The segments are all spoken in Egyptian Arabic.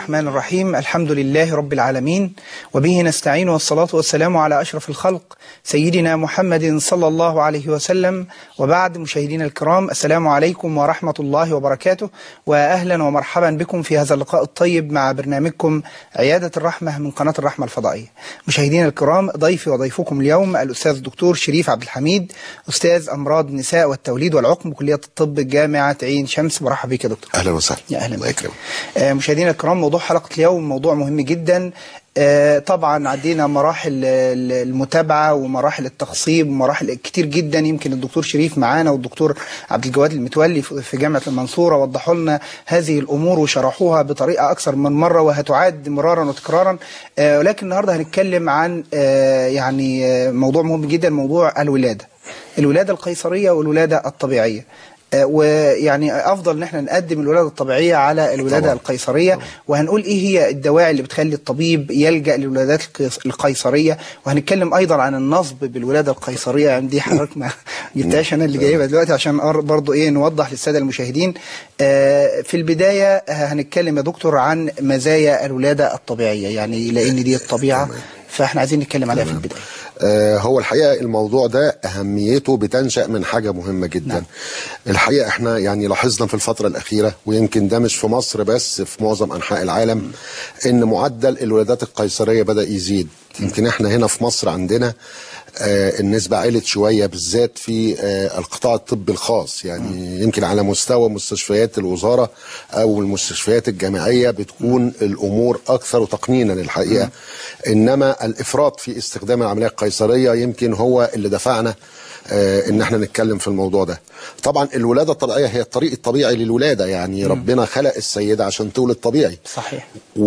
الرحمن الرحيم الحمد لله رب العالمين وبه نستعين والصلاة والسلام على أشرف الخلق سيدنا محمد صلى الله عليه وسلم وبعد مشاهدينا الكرام السلام عليكم ورحمة الله وبركاته وأهلا ومرحبا بكم في هذا اللقاء الطيب مع برنامجكم عيادة الرحمة من قناة الرحمة الفضائية مشاهدينا الكرام ضيفي وضيفكم اليوم الأستاذ الدكتور شريف عبد الحميد أستاذ أمراض النساء والتوليد والعقم بكلية الطب جامعة عين شمس مرحبا بك يا دكتور اهلا وسهلا يا أهلا الله بك. يكرمك آه، مشاهدينا الكرام موضوع حلقة اليوم موضوع مهم جدا آه، طبعا عدينا مراحل ال- المتابعة ومراحل التخصيب ومراحل كتير جدا يمكن الدكتور شريف معانا والدكتور عبد الجواد المتولي في في جامعة المنصورة وضحوا لنا هذه الأمور وشرحوها بطريقة أكثر من مرة وهتعاد مرارا وتكرارا آه، ولكن النهاردة هنتكلم عن آه، يعني آه، موضوع مهم جدا موضوع الولادة الولادة القيصرية والولادة الطبيعية آه، ويعني افضل ان احنا نقدم الولاده الطبيعيه على الولاده طبعاً. القيصريه وهنقول ايه هي الدواعي اللي بتخلي الطبيب يلجا للولادات القيص- القيصريه وهنتكلم ايضا عن النصب بالولاده القيصريه يعني دي حضرتك ما جبتهاش انا اللي جايبها دلوقتي عشان أر- برضو ايه نوضح للساده المشاهدين آه، في البدايه آه، هنتكلم يا دكتور عن مزايا الولاده الطبيعيه يعني لان دي الطبيعه فاحنا عايزين نتكلم عليها في البدايه آه هو الحقيقه الموضوع ده اهميته بتنشا من حاجه مهمه جدا نعم. الحقيقه احنا يعني لاحظنا في الفتره الاخيره ويمكن ده مش في مصر بس في معظم انحاء العالم ان معدل الولادات القيصريه بدا يزيد يمكن احنا هنا في مصر عندنا آه النسبة علت شوية بالذات في آه القطاع الطبي الخاص يعني يمكن على مستوى مستشفيات الوزارة أو المستشفيات الجامعية بتكون الأمور أكثر تقنينا الحقيقة إنما الإفراط في استخدام العملية القيصرية يمكن هو اللي دفعنا آه ان احنا نتكلم في الموضوع ده طبعا الولادة الطبيعية هي الطريق الطبيعي للولادة يعني ربنا خلق السيدة عشان تولد طبيعي صحيح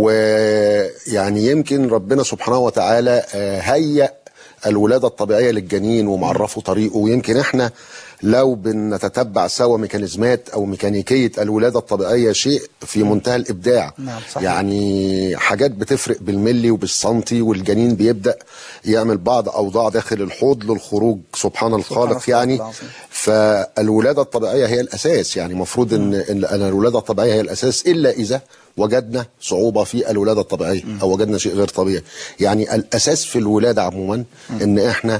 ويعني يمكن ربنا سبحانه وتعالى آه، هيأ الولادة الطبيعية للجنين ومعرفه طريقه ويمكن احنا لو بنتتبع سوا ميكانيزمات او ميكانيكية الولادة الطبيعية شيء في منتهى الابداع نعم، صحيح. يعني حاجات بتفرق بالملي وبالسنتي والجنين بيبدأ يعمل بعض اوضاع داخل الحوض للخروج سبحان الخالق الخالق يعني العظيم. فالولادة الطبيعية هي الأساس يعني المفروض إن, إن أن الولادة الطبيعية هي الأساس إلا إذا وجدنا صعوبة في الولادة الطبيعية أو وجدنا شيء غير طبيعي يعني الأساس في الولادة عموما إن إحنا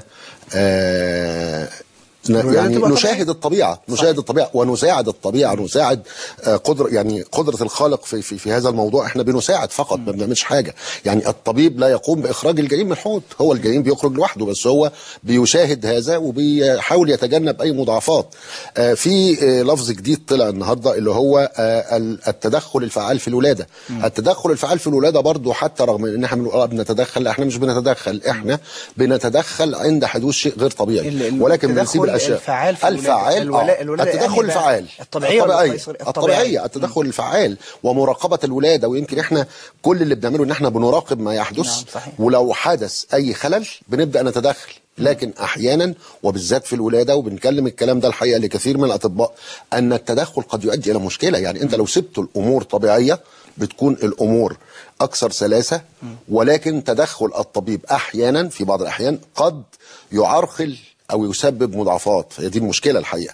آه ن- الولادة يعني تبقى نشاهد الطبيعة نشاهد الطبيعة ونساعد الطبيعة نساعد آه، قدر يعني قدرة الخالق في, في, في هذا الموضوع احنا بنساعد فقط ما بنعملش حاجة يعني الطبيب لا يقوم بإخراج الجنين من الحوض هو الجنين بيخرج لوحده بس هو بيشاهد هذا وبيحاول يتجنب أي مضاعفات آه، في آه، لفظ جديد طلع النهاردة اللي هو آه، ال- التدخل الفعال في الولادة التدخل الفعال في الولادة برضو حتى رغم ان احنا بنقول آه بنتدخل لا احنا مش بنتدخل احنا بنتدخل عند حدوث شيء غير طبيعي ال- ال- ولكن التدخل بنسيب الاشياء الفعال في الولادة. الفعال الولا- آه. الولادة التدخل أنهي بقى؟ الفعال الطبيعية ولا الطبيعية القيصري؟ الطبيعية الطبيعية. التدخل الفعال ومراقبة الولادة ويمكن احنا كل اللي بنعمله ان احنا بنراقب ما يحدث نعم، صحيح. ولو حدث اي خلل بنبدأ نتدخل لكن احيانا وبالذات في الولاده وبنكلم الكلام ده الحقيقه لكثير من الاطباء ان التدخل قد يؤدي الى مشكله يعني انت لو سبت الامور طبيعيه بتكون الامور اكثر سلاسه ولكن تدخل الطبيب احيانا في بعض الاحيان قد يعرقل او يسبب مضاعفات هي دي المشكله الحقيقه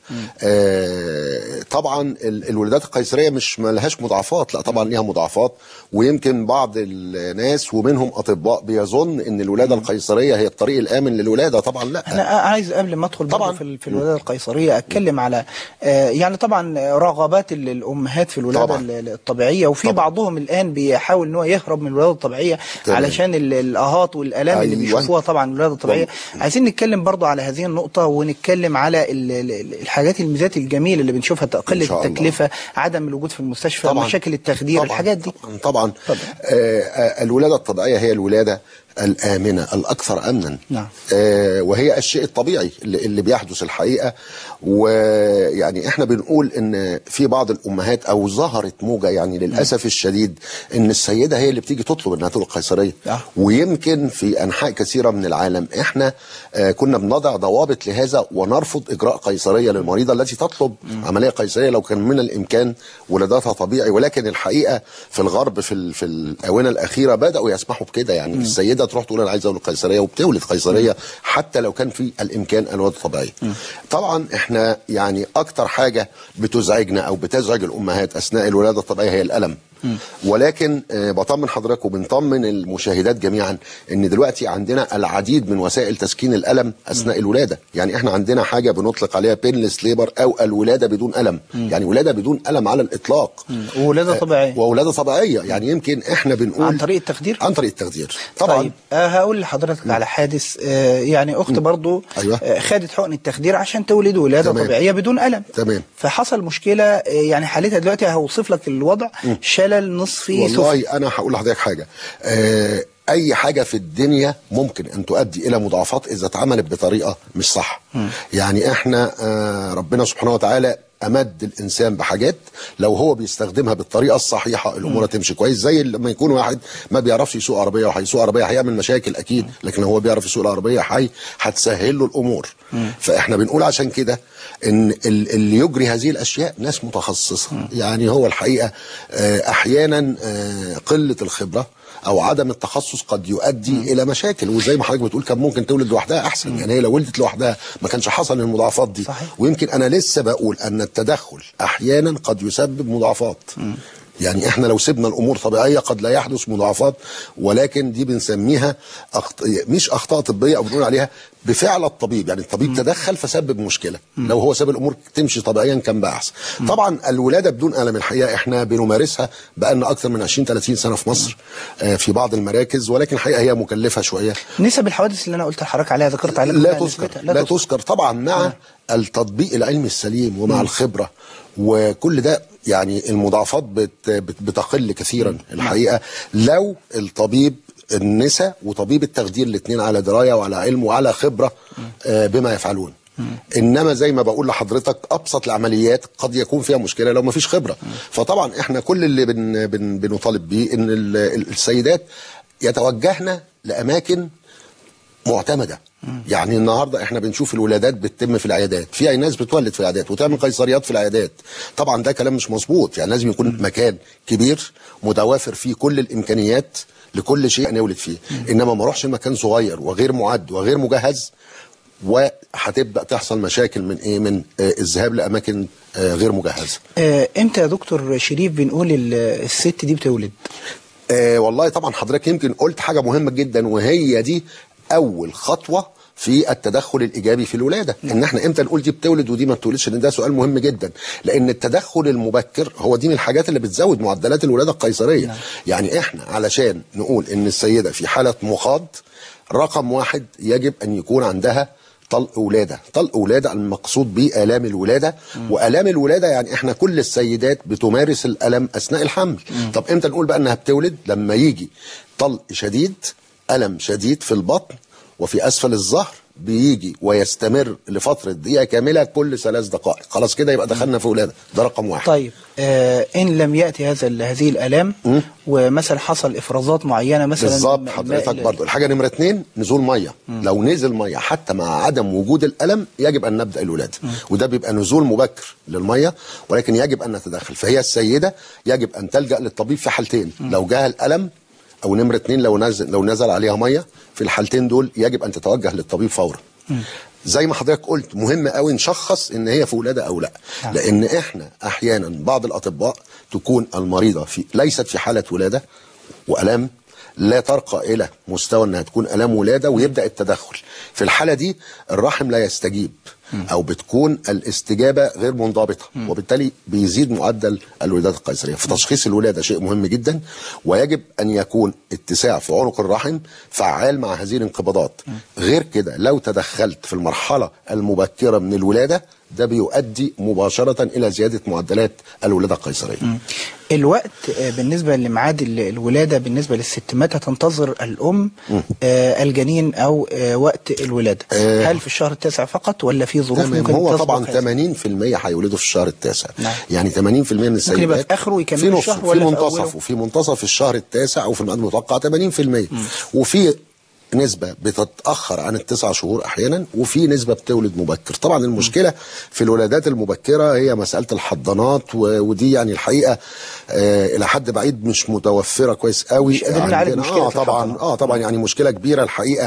آه طبعا ال- الولادات القيصريه مش ما لهاش مضاعفات لا طبعا ليها مضاعفات ويمكن بعض الناس ومنهم اطباء بيظن ان الولاده القيصريه هي الطريق الامن للولاده طبعا لا انا عايز قبل ما ادخل طبعاً. طبعا في ال- في الولاده القيصريه اتكلم على آه، يعني طبعا رغبات ال- الامهات في الولاده طبعاً. ال- الطبيعيه وفي طبعاً. بعضهم الان بيحاول ان هو يهرب من الولاده الطبيعيه تمام. علشان ال- الاهات والالام اللي أيوة. بيشوفوها طبعا الولاده الطبيعيه عايزين نتكلم برضو على هذه النقطه ونتكلم على ال- ال- الحاجات الميزات الجميله اللي بنشوفها قله إن شاء الله. التكلفه عدم الوجود في المستشفى طبعاً. مشاكل التخدير طبعاً. الحاجات دي طبعا طبعا طبعاً. آه آه الولاده الطبيعيه هي الولاده الامنه الاكثر امنا نعم. آه وهي الشيء الطبيعي اللي, اللي بيحدث الحقيقه ويعني احنا بنقول ان في بعض الامهات او ظهرت موجه يعني للاسف الشديد ان السيده هي اللي بتيجي تطلب انها تولد قيصريه آه. ويمكن في انحاء كثيره من العالم احنا آه كنا بنضع ضوابط لهذا ونرفض اجراء قيصريه للمريضه التي تطلب عمليه قيصريه لو كان من الامكان ولادتها طبيعي ولكن الحقيقه في الغرب في ال- في الاونه الاخيره بداوا يسمحوا بكده يعني السيده تروح تقول انا عايزه اولد قيصريه وبتولد قيصريه حتى لو كان في الامكان الولاده الطبيعيه. طبعا احنا يعني اكتر حاجه بتزعجنا او بتزعج الامهات اثناء الولاده الطبيعيه هي الالم. ولكن آه، بطمن حضرتك وبنطمن المشاهدات جميعا ان دلوقتي عندنا العديد من وسائل تسكين الالم اثناء الولاده يعني احنا عندنا حاجه بنطلق عليها بينلس ليبر او الولاده بدون الم يعني ولاده بدون الم على الاطلاق وولادة طبيعية وولاده طبيعيه يعني يمكن احنا بنقول عن طريق التخدير عن طريق التخدير طبعا طيب آه هقول لحضرتك على حادث آه يعني اخت برضو أيوة. آه خدت حقن التخدير عشان تولد ولاده تمام. طبيعيه بدون الم تمام. فحصل مشكله آه يعني حالتها دلوقتي هوصف لك الوضع شلل نصفي سفلي والله انا هقول لحضرتك حاجه آه اي حاجه في الدنيا ممكن ان تؤدي الى مضاعفات اذا اتعملت بطريقه مش صح يعني احنا آه ربنا سبحانه وتعالى امد الانسان بحاجات لو هو بيستخدمها بالطريقه الصحيحه الامور هتمشي كويس زي لما يكون واحد ما بيعرفش يسوق عربيه وهيسوق عربيه هيعمل مشاكل اكيد لكن هو بيعرف يسوق العربيه هي هتسهل له الامور فاحنا بنقول عشان كده ان ال- اللي يجري هذه الاشياء ناس متخصصه يعني هو الحقيقه آه، احيانا آه، قله الخبره او عدم التخصص قد يؤدي الى مشاكل وزي ما حضرتك بتقول كان ممكن تولد لوحدها احسن يعني هي لو ولدت لوحدها ما كانش حصل المضاعفات دي صحيح. ويمكن انا لسه بقول ان التدخل احيانا قد يسبب مضاعفات يعني احنا لو سيبنا الامور طبيعيه قد لا يحدث مضاعفات ولكن دي بنسميها أخط... مش اخطاء طبيه او بنقول عليها بفعل الطبيب يعني الطبيب تدخل فسبب مشكله لو هو ساب الامور تمشي طبيعيا كان بقى احسن طبعا الولاده بدون الم الحقيقه احنا بنمارسها بقالنا اكثر من 20 30 سنه في مصر آه، في بعض المراكز ولكن الحقيقه هي مكلفه شويه نسب الحوادث اللي انا قلت لحضرتك عليها ذكرت عليها لا كلها تذكر نسبتها؟ لا, تذكر طبعا مع التطبيق العلمي السليم ومع الخبره وكل ده يعني المضاعفات بت بت بتقل كثيرا الحقيقه لو الطبيب النساء وطبيب التخدير الاثنين على درايه وعلى علم وعلى خبره آه، بما يفعلون انما زي ما بقول لحضرتك ابسط العمليات قد يكون فيها مشكله لو ما فيش خبره فطبعا احنا كل اللي بن بن بنطالب بيه ان ال- ال- السيدات يتوجهن لاماكن معتمده يعني النهارده احنا بنشوف الولادات بتتم في العيادات في أي ناس بتولد في العيادات وتعمل قيصريات في العيادات طبعا ده كلام مش مظبوط يعني لازم يكون مكان كبير متوافر فيه كل الامكانيات لكل شيء نولد فيه انما ما اروحش مكان صغير وغير معد وغير مجهز وهتبدا تحصل مشاكل من ايه من آه الذهاب لاماكن آه غير مجهزه آه، امتى يا دكتور شريف بنقول ال- الست دي بتولد آه والله طبعا حضرتك يمكن قلت حاجة مهمة جدا وهي دي أول خطوة في التدخل الإيجابي في الولادة إن إحنا إمتى نقول دي بتولد ودي ما بتولدش لأن ده سؤال مهم جدا لأن التدخل المبكر هو دي من الحاجات اللي بتزود معدلات الولادة القيصرية نعم. يعني إحنا علشان نقول إن السيدة في حالة مخاض رقم واحد يجب أن يكون عندها طلق ولاده طلق ولاده المقصود به الام الولاده والام الولاده يعني احنا كل السيدات بتمارس الالم اثناء الحمل طب امتى نقول بقى انها بتولد لما يجي طلق شديد الم شديد في البطن وفي اسفل الظهر بيجي ويستمر لفتره دقيقه كامله كل ثلاث دقائق خلاص كده يبقى دخلنا في ولاده ده رقم واحد طيب آه ان لم ياتي هذا ال- هذه الالام ومثلا حصل افرازات معينه مثلا بالظبط م- حضرتك ماء- برضو الحاجه نمره اتنين نزول ميه لو نزل ميه حتى مع عدم وجود الالم يجب ان نبدا الولاده وده بيبقى نزول مبكر للميه ولكن يجب ان نتدخل فهي السيده يجب ان تلجا للطبيب في حالتين لو جاها الالم او نمره اتنين لو نزل لو نزل عليها ميه في الحالتين دول يجب ان تتوجه للطبيب فورا زي ما حضرتك قلت مهم قوي نشخص ان هي في ولاده او لا نعم. لان احنا احيانا بعض الاطباء تكون المريضه في ليست في حاله ولاده والام لا ترقى الى مستوى انها تكون الام ولاده ويبدا التدخل في الحاله دي الرحم لا يستجيب او بتكون الاستجابه غير منضبطه وبالتالي بيزيد معدل الولادات القيصريه فتشخيص الولاده شيء مهم جدا ويجب ان يكون اتساع في عنق الرحم فعال مع هذه الانقباضات غير كده لو تدخلت في المرحله المبكره من الولاده ده بيؤدي مباشره الى زياده معدلات الولاده القيصريه الوقت آه، بالنسبة لميعاد ال- الولادة بالنسبة للست متى تنتظر الأم آه، الجنين أو آه، وقت الولادة آه. هل في الشهر التاسع فقط ولا في ظروف تمام ممكن هو تسبق طبعا هذا؟ 80% هيولدوا في الشهر التاسع نعم. يعني 80% من السيدات يبقى في آخره ويكمل في نص الشهر في ولا في منتصف أوله؟ وفي منتصف الشهر التاسع او في الميعاد المتوقع 80% وفي نسبة بتتأخر عن التسع شهور أحيانا وفي نسبة بتولد مبكر طبعا المشكلة في الولادات المبكرة هي مسألة الحضانات و- ودي يعني الحقيقة آه إلى حد بعيد مش متوفرة كويس قوي مش قادرين نعالج عندنا. مشكلة آه طبعا الحضانات. اه طبعا يعني مشكلة كبيرة الحقيقة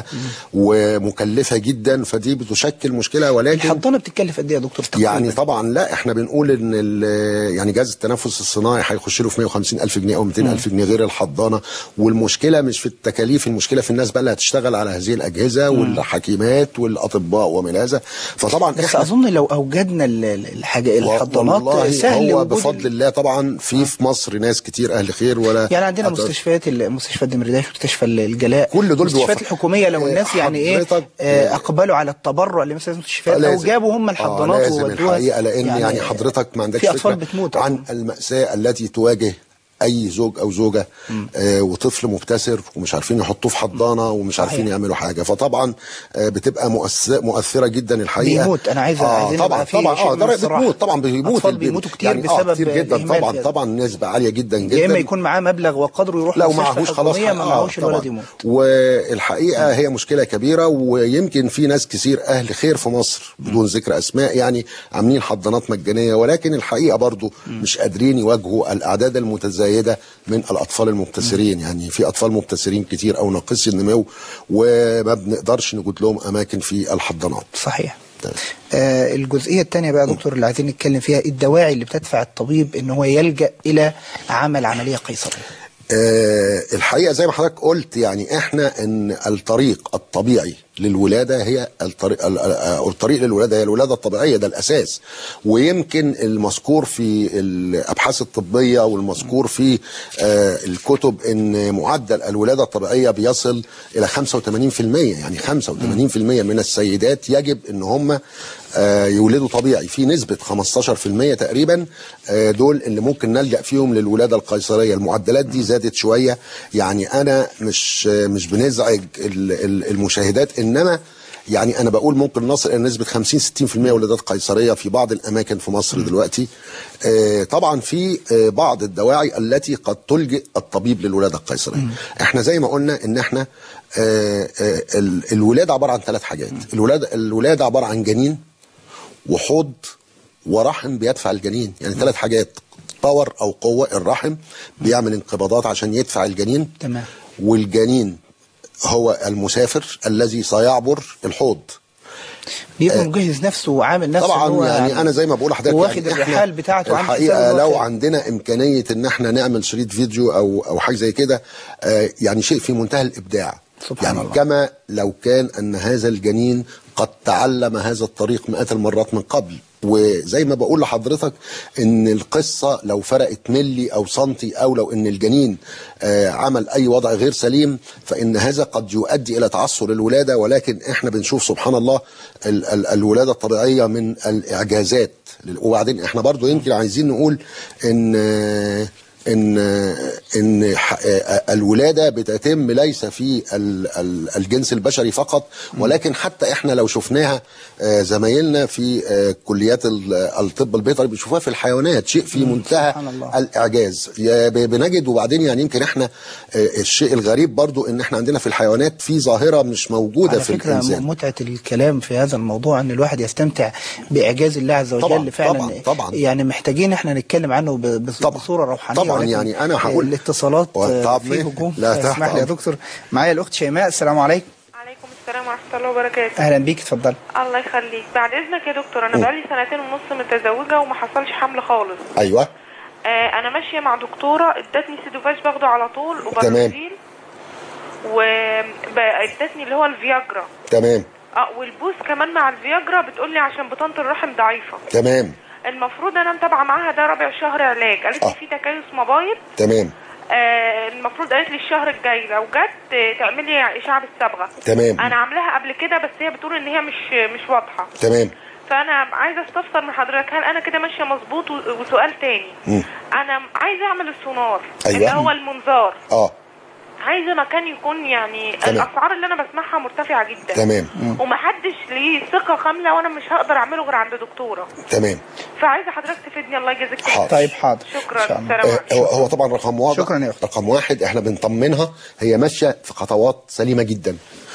ومكلفة جدا فدي بتشكل مشكلة ولكن الحضانه بتتكلف قد ايه يا دكتور تقريباً؟ يعني طبعا لا احنا بنقول ان ال- يعني جهاز التنفس الصناعي هيخش له في 150 الف جنيه او 200 الف جنيه غير الحضانه والمشكله مش في التكاليف المشكله في الناس بقى اللي هتشتغل على هذه الاجهزه والحكيمات والاطباء ومن هذا فطبعا بس احنا اظن لو اوجدنا ال- ال- الحاجه الحضانات والله سهل هو وجود بفضل الله طبعا في في مصر ناس كتير اهل خير ولا يعني عندنا أت- مستشفيات ال- مستشفى الدمرداش مستشفى الجلاء كل دول المستشفيات بيوفر. الحكوميه لو آه، الناس يعني ايه حضرتك، آه، آه، اقبلوا على التبرع لمثل المستشفيات او لازم. جابوا هم الحضانات آه لازم وودوها الحقيقه لان يعني, يعني حضرتك ما عندكش في اطفال فكرة بتموت عن الماساه التي تواجه اي زوج او زوجه آه وطفل مبتسر ومش عارفين يحطوه في حضانه ومش صحيح. عارفين يعملوا حاجه فطبعا آه بتبقى مؤثره مؤثره جدا الحقيقه بيموت. أنا عايز- آه عايزين طبعا يبقى في طبعا شيء اه من ده الصراحة. بتموت طبعا بيموت أطفال الب- بيموتوا كتير يعني آه بسبب كتير جدا الإهمال طبعا في- طبعا نسبه عاليه جدا جدا يا اما يكون معاه مبلغ وقدره يروح لو مستشفى معهوش خلاص حكومية، ما آه، معهوش طبعاً. الولد يموت والحقيقه هي مشكله كبيره ويمكن في ناس كتير اهل خير في مصر بدون ذكر اسماء يعني عاملين حضانات مجانيه ولكن الحقيقه برضو مش قادرين يواجهوا الاعداد المتزايده من الاطفال المبتسرين يعني في اطفال مبتسرين كتير او ناقصي النمو وما بنقدرش نوجد لهم اماكن في الحضانات صحيح تمام. آه الجزئية الثانية بقى يا دكتور اللي عايزين نتكلم فيها الدواعي اللي بتدفع الطبيب ان هو يلجأ الى عمل عملية قيصرية آه، الحقيقه زي ما حضرتك قلت يعني احنا ان الطريق الطبيعي للولاده هي الطريق ال- ال- الطريق للولاده هي الولاده الطبيعيه ده الاساس ويمكن المذكور في الابحاث الطبيه والمذكور في آه، الكتب ان معدل الولاده الطبيعيه بيصل الى 85% يعني 85% من السيدات يجب ان هم آه، يولدوا طبيعي في نسبة 15% تقريبا آه، دول اللي ممكن نلجأ فيهم للولادة القيصرية المعدلات دي زادت شوية يعني أنا مش آه، مش بنزعج ال- ال- المشاهدات إنما يعني أنا بقول ممكن نصل إلى نسبة 50 60% ولادات قيصرية في بعض الأماكن في مصر دلوقتي آه، طبعا في آه، بعض الدواعي التي قد تلجئ الطبيب للولادة القيصرية احنا زي ما قلنا إن احنا آه، آه، ال- الولادة عبارة عن ثلاث حاجات الولادة الولادة عبارة عن جنين وحوض ورحم بيدفع الجنين يعني ثلاث حاجات باور او قوه الرحم بيعمل انقباضات عشان يدفع الجنين تمام. والجنين هو المسافر الذي سيعبر الحوض بيبقى مجهز نفسه وعامل نفسه إن طبعا هو يعني انا زي ما بقول لحضرتك واخد يعني إحنا الرحال بتاعته وعامل الحقيقه حسابه لو إن هو عندنا امكانيه ان احنا نعمل شريط فيديو او او حاجه زي كده آه، يعني شيء في منتهى الابداع سبحان يعني الله. كما لو كان ان هذا الجنين قد تعلم هذا الطريق مئات المرات من قبل وزي ما بقول لحضرتك ان القصه لو فرقت ملي او سنتي او لو ان الجنين آه، عمل اي وضع غير سليم فان هذا قد يؤدي الى تعثر الولاده ولكن احنا بنشوف سبحان الله ال- ال- الولاده الطبيعيه من الاعجازات وبعدين احنا برضو يمكن عايزين نقول ان آه، ان ان ح- الولاده بتتم ليس في ال- ال- الجنس البشري فقط ولكن حتى احنا لو شفناها آه، زمايلنا في آه، كليات ال- الطب البيطري بيشوفوها في الحيوانات شيء في منتهى سبحان الله. الاعجاز يا ب- بنجد وبعدين يعني يمكن احنا آه، الشيء الغريب برضو ان احنا عندنا في الحيوانات في ظاهره مش موجوده على في فكرة الانسان متعة الكلام في هذا الموضوع ان الواحد يستمتع باعجاز الله عز وجل طبعاً، فعلا طبعاً، طبعاً. يعني محتاجين احنا نتكلم عنه ب- بص- طبعاً، بصورة روحانية طبعاً، ولكن يعني أنا هقول- الاتصالات آه، طب في ليه؟ هجوم لا، تحت اسمح لي يا أمر. دكتور معايا الاخت شيماء السلام عليكم عليكم السلام ورحمة الله وبركاته اهلا بيك اتفضلي الله يخليك بعد اذنك يا دكتور انا بقالي سنتين ونص متزوجة وما حصلش حمل خالص ايوه آه انا ماشية مع دكتورة ادتني سيدوفاج باخده على طول وبرازيل وادتني اللي هو الفياجرا تمام اه والبوس كمان مع الفياجرا بتقولي عشان بطانة الرحم ضعيفة تمام المفروض انا متابعة معاها ده رابع شهر علاج قالت لي آه. في تكيس مبايض تمام آه المفروض قالت لي الشهر الجاي لو جت آه، تعملي اشعه بالصبغه تمام انا عاملاها قبل كده بس هي بتقول ان هي مش مش واضحه تمام فانا عايزه استفسر من حضرتك هل انا كده ماشيه مظبوط و- وسؤال تاني مم. انا عايزه اعمل السونار أيوة. اللي هو المنظار اه عايزه مكان يكون يعني تمام. الاسعار اللي انا بسمعها مرتفعه جدا تمام ومحدش ليه ثقه كامله وانا مش هقدر اعمله غير عند دكتوره تمام فعايزه حضرتك تفيدني الله يجازيك خير. حاضر. طيب حاضر شكرا إن شاء الله. السلام آه، عليكم هو هو طبعا رقم واحد شكراً يا أخت. رقم واحد احنا بنطمنها هي ماشيه في خطوات سليمه جدا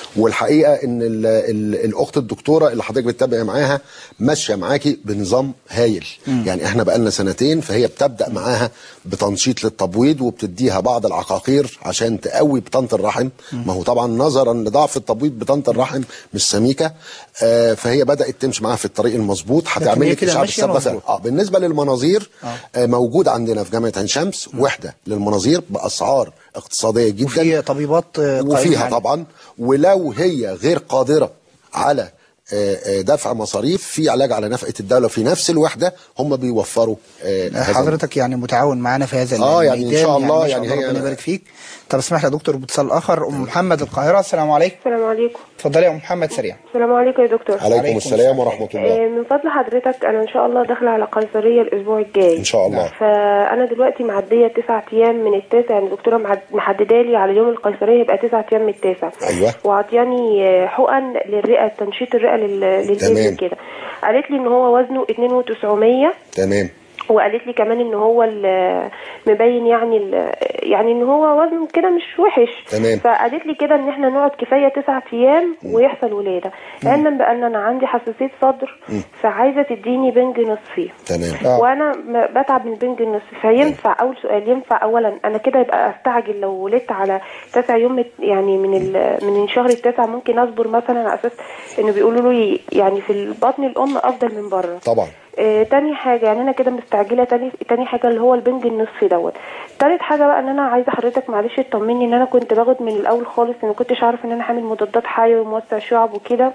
والحقيقه ان ال ال الاخت الدكتوره اللي حضرتك بتتابع معاها ماشيه معاكي بنظام هايل يعني احنا بقالنا سنتين فهي بتبدا معاها بتنشيط للتبويض وبتديها بعض العقاقير عشان تقوي بطانه الرحم ما هو طبعا نظرا لضعف التبويض بطانه الرحم مش سميكه آه فهي بدات تمشي معاها في الطريق المظبوط هتعمل هي لك كده اشعه ماشية السبب مظبوط. اه بالنسبه للمناظير آه موجود عندنا في جامعه عين شمس وحده للمناظير باسعار اقتصاديه جدا في طبيبات آه، قائمة وفيها عليه. طبعا ولو هي غير قادره على آه، آه، دفع مصاريف في علاج على نفقه الدوله في نفس الوحده هم بيوفروا آه، هذا حضرتك يعني متعاون معانا في هذا آه، يعني إن الميدان، شاء الله ما يعني هي- ربنا يبارك فيك طب اسمح لي يا دكتور باتصال اخر ام محمد القاهره السلام عليكم السلام عليكم اتفضلي يا ام محمد سريع السلام عليكم يا دكتور عليكم عليكم السلام السلام. ورحمه الله آه، من فضل حضرتك انا ان شاء الله داخله على قيصريه الاسبوع الجاي ان شاء الله فانا دلوقتي معديه تسعة ايام من التاسع يعني الدكتوره معد- محدده لي على يوم القيصريه يبقى تسعة ايام من التاسع أيوة. وعطياني آه، حقن للرئه تنشيط الرئه لل- تمام. للجسم كده قالت لي ان هو وزنه 2900 تمام وقالت لي كمان ان هو ال- مبين يعني ال- يعني ان هو وزنه كده مش وحش تمام. فقالت لي كده ان احنا نقعد كفايه تسعة ايام ويحصل ولاده علما بان انا عندي حساسيه صدر فعايزه تديني بنج نصفي تمام آه. وانا م- بتعب من البنج النصفي فينفع اول سؤال ينفع اولا انا كده يبقى استعجل لو ولدت على تسع يوم مت- يعني من ال- من الشهر التاسع ممكن اصبر مثلا على اساس انه بيقولوا لي يعني في البطن الام افضل من بره طبعا آه، تاني حاجة يعني أنا كده مستعجلة تاني تاني حاجة اللي هو البنج النصفي دوت تالت حاجة بقى إن أنا عايزة حضرتك معلش تطمني إن أنا كنت باخد من الأول خالص إن ما كنتش عارفة إن أنا حامل مضادات حيوي وموسع شعب وكده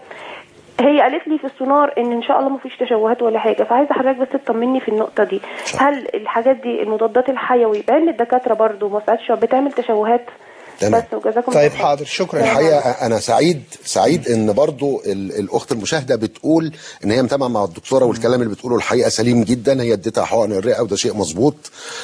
هي قالت لي في السونار ان ان شاء الله ما فيش تشوهات ولا حاجه فعايزه حضرتك بس تطمني في النقطه دي هل الحاجات دي المضادات الحيوي بان الدكاتره برضو موسعات الشعب بتعمل تشوهات تمام. بس وجزاكم طيب الله خير. حاضر شكرا الحقيقه انا سعيد سعيد ان برضو ال- الاخت المشاهده بتقول ان هي متابعه مع الدكتوره والكلام اللي بتقوله الحقيقه سليم جدا هي اديتها حقن الرئه وده شيء مظبوط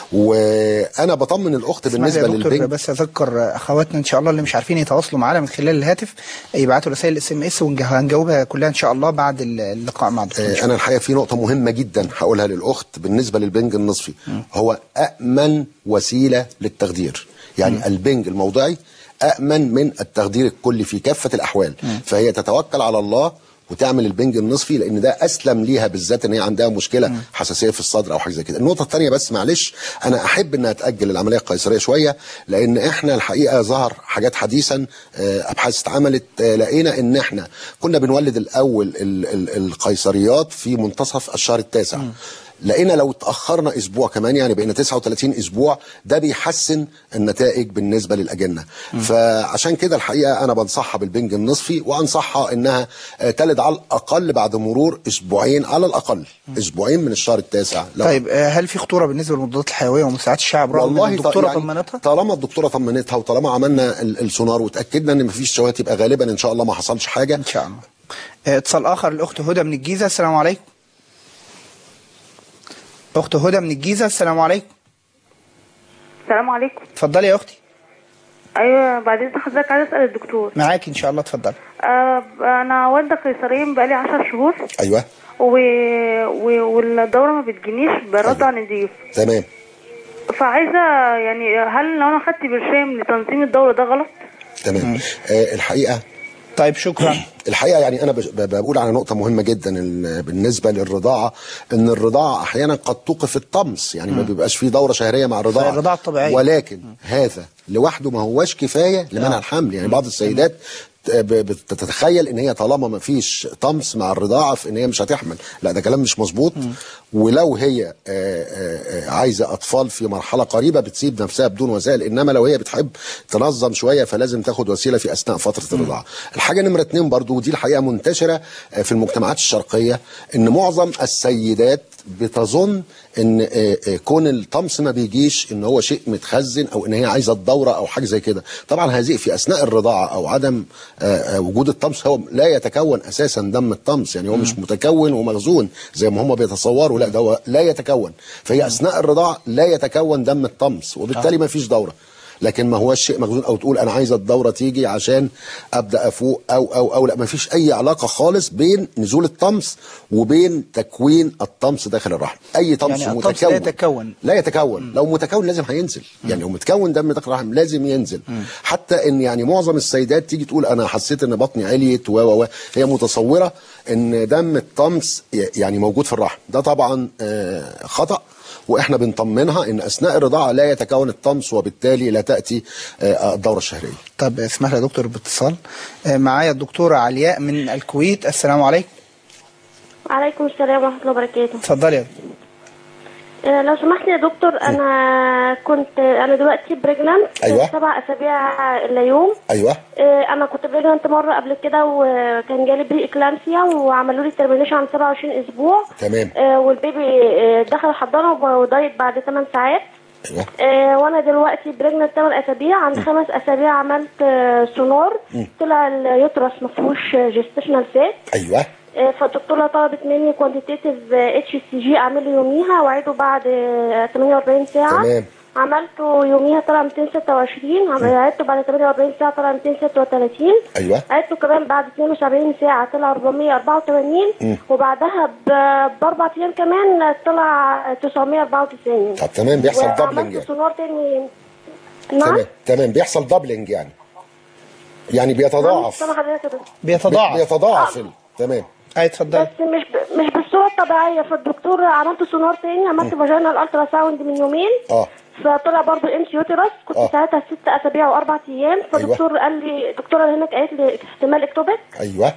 وانا بطمن الاخت اسمح لي بالنسبه يا دكتور للبنج بس اذكر اخواتنا ان شاء الله اللي مش عارفين يتواصلوا معانا من خلال الهاتف يبعتوا رسائل اس ام اس وهنجاوبها كلها ان شاء الله بعد اللقاء مع الدكتور إن شاء آه، انا الحقيقه في نقطه مهمه جدا هقولها للاخت بالنسبه للبنج النصفي هو امن وسيله للتخدير يعني البنج الموضعي امن من التخدير الكلي في كافه الاحوال فهي تتوكل على الله وتعمل البنج النصفي لان ده اسلم ليها بالذات ان هي عندها مشكله حساسيه في الصدر او حاجه زي كده النقطه الثانيه بس معلش انا احب انها تاجل العمليه القيصريه شويه لان احنا الحقيقه ظهر حاجات حديثا آه، ابحاث اتعملت آه، لقينا ان احنا كنا بنولد الاول ال- ال- القيصريات في منتصف الشهر التاسع لقينا لو اتاخرنا اسبوع كمان يعني بقينا 39 اسبوع ده بيحسن النتائج بالنسبه للاجنه فعشان كده الحقيقه انا بنصحها بالبنج النصفي وانصحها انها آه، تلد على الاقل بعد مرور اسبوعين على الاقل اسبوعين من الشهر التاسع لو طيب آه، هل في خطوره بالنسبه للمضادات الحيويه ومساعات الشعب رغم ان والله الدكتوره يعني طمنتها طالما الدكتوره طمنتها وطالما عملنا ال- السونار وتاكدنا ان مفيش شواهد يبقى غالبا ان شاء الله ما حصلش حاجه ان شاء الله آه، اتصال اخر الاخت هدى من الجيزه السلام عليكم اخت هدى من الجيزه السلام عليكم السلام عليكم اتفضلي يا اختي ايوه بعد اذن حضرتك عايز اسال الدكتور معاكي ان شاء الله اتفضلي آه انا والده قيصريه بقالي 10 شهور ايوه و... و... والدوره ما بتجينيش برضع نضيف تمام فعايزه يعني هل لو انا خدت برشام لتنظيم الدوره ده غلط؟ تمام آه الحقيقه طيب شكرا الحقيقه يعني انا ب- ب- بقول على نقطه مهمه جدا ال- بالنسبه للرضاعه ان الرضاعه احيانا قد توقف الطمس يعني ما بيبقاش في دوره شهريه مع الرضاعه الرضاعة الطبيعية. ولكن هذا لوحده ما هوش كفايه لمنع الحمل يعني بعض السيدات ت- ب- بتتخيل ان هي طالما ما فيش طمس مع الرضاعه في ان هي مش هتحمل لا ده كلام مش مظبوط ولو هي آه، آه، آه، عايزه اطفال في مرحله قريبه بتسيب نفسها بدون وسائل انما لو هي بتحب تنظم شويه فلازم تاخد وسيله في اثناء فتره الرضاعه الحاجه نمره اتنين برضو ودي الحقيقه منتشره آه، في المجتمعات الشرقيه ان معظم السيدات بتظن ان آه، آه، كون الطمس ما بيجيش ان هو شيء متخزن او ان هي عايزه الدوره او حاجه زي كده طبعا هذه في اثناء الرضاعه او عدم آه، آه، وجود الطمس هو لا يتكون اساسا دم الطمس يعني هو مش متكون ومخزون زي ما هم بيتصوروا لا ده هو لا يتكون فهي اثناء الرضاعه لا يتكون دم الطمس وبالتالي ما فيش دوره لكن ما هوش شيء مخزون او تقول انا عايزه الدوره تيجي عشان ابدا افوق او او او لا ما فيش اي علاقه خالص بين نزول الطمس وبين تكوين الطمس داخل الرحم اي طمس يعني متكون الطمس لا يتكون. لا يتكون لو متكون لازم هينزل يعني لو متكون دم داخل الرحم لازم ينزل حتى ان يعني معظم السيدات تيجي تقول انا حسيت ان بطني عليت و و و هي متصوره ان دم الطمس ي- يعني موجود في الرحم ده طبعا آه، خطا واحنا بنطمنها ان اثناء الرضاعه لا يتكون الطمس وبالتالي لا تاتي آه، الدوره الشهريه طب اسمح لي يا دكتور باتصال آه، معايا الدكتورة علياء من الكويت السلام عليكم وعليكم السلام ورحمة الله وبركاته اتفضلي يا دكتور. آه، لو سمحت يا دكتور أنا كنت أنا دلوقتي بريجنانت أيوة. سبع أسابيع إلا يوم ايوه آه، أنا كنت بريجنانت مرة قبل كده وكان جالي بري إكلامسيا وعملوا لي ترمينيشن عن 27 أسبوع تمام آه، والبيبي آه، دخل الحضانة ودايت بعد 8 ساعات ايوه آه، وانا دلوقتي بريجننت 8 اسابيع عند خمس اسابيع عملت آه، سونار طلع اليوترس ما فيهوش جيستيشنال فات ايوه آه، فالدكتوره طلبت مني كوانتيتيف اتش سي جي اعمله يوميها واعيده بعد آه، 48 ساعه تمام. عملته يوميها طلع 226 عم- عدته بعد 48 ساعه طلع 236 ايوه عدته كمان بعد 72 ساعه طلع 484 وبعدها ب- باربع ايام كمان طلع 994 طب تمام بيحصل دبلنج وعملت يعني سونار تاني نعم تمام تمام بيحصل دبلنج يعني يعني بيتضاعف سامع حضرتك كده بيتضاعف بيتضاعف ال- تمام اي اتفضلي بس مش ب... مش بالصوره الطبيعيه فالدكتور عملت سونار تاني عملت فاجينال الترا ساوند من يومين اه فطلع برضه امس يوترس كنت آه. ساعتها ست اسابيع واربع ايام فالدكتور قال لي الدكتوره اللي هناك قالت لي احتمال اكتوبك ايوه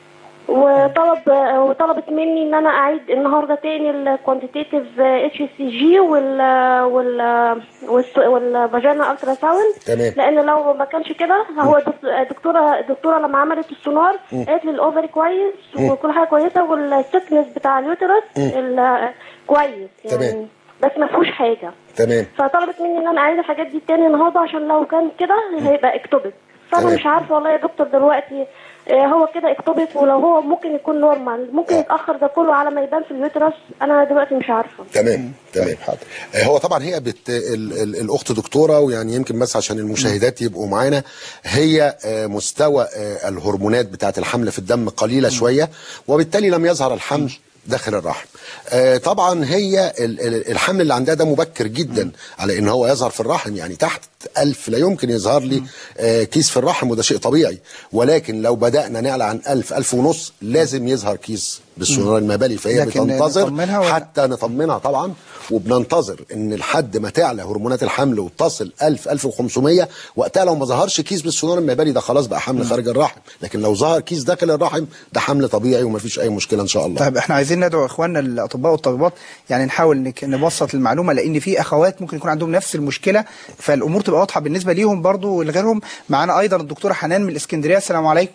وطلب وطلبت مني ان انا اعيد النهارده تاني الكوانتيتيف اتش سي جي وال وال والس- والفاجينا الترا ساوند تمام. لان لو ما كانش كده هو الدك- الدكتوره الدكتوره لما عملت السونار قالت لي الاوفري كويس وكل حاجه كويسه والسكنس بتاع اليوترس ال- كويس يعني تمام. بس ما فيهوش حاجه تمام فطلبت مني ان انا اعيد الحاجات دي تاني النهارده عشان لو كان كده هيبقى اكتوبك فانا تمام. مش عارفه والله يا دكتور دلوقتي آه، هو كده اكتوبك ولو هو ممكن يكون نورمال ممكن آه. يتاخر ده كله على ما يبان في اليوترس انا دلوقتي مش عارفه تمام تمام طيب، حاضر. آه، هو طبعا هي بت ال ال الاخت دكتوره ويعني يمكن بس عشان المشاهدات يبقوا معانا هي آه، مستوى آه، الهرمونات بتاعه الحمل في الدم قليله شويه وبالتالي لم يظهر الحمل داخل الرحم آه، طبعا هي ال- ال- الحمل اللي عندها ده مبكر جدا على ان هو يظهر في الرحم يعني تحت ألف لا يمكن يظهر لي آه، كيس في الرحم وده شيء طبيعي ولكن لو بدأنا نعلى عن ألف ألف ونص لازم يظهر كيس بالسونار المبالي فهي لكن بتنتظر نطمنها ولا- حتى نطمنها طبعا وبننتظر ان لحد ما تعلى هرمونات الحمل وتصل 1000 1500 وقتها لو ما ظهرش كيس بالسونار المبالي ده خلاص بقى حمل خارج الرحم لكن لو ظهر كيس داخل الرحم ده حمل طبيعي ومفيش اي مشكله ان شاء الله طيب احنا عايزين ندعو اخواننا الاطباء والطبيبات يعني نحاول نك- نبسط المعلومه لان في اخوات ممكن يكون عندهم نفس المشكله فالامور تبقى واضحه بالنسبه ليهم برضو ولغيرهم معانا ايضا الدكتوره حنان من الاسكندريه السلام عليكم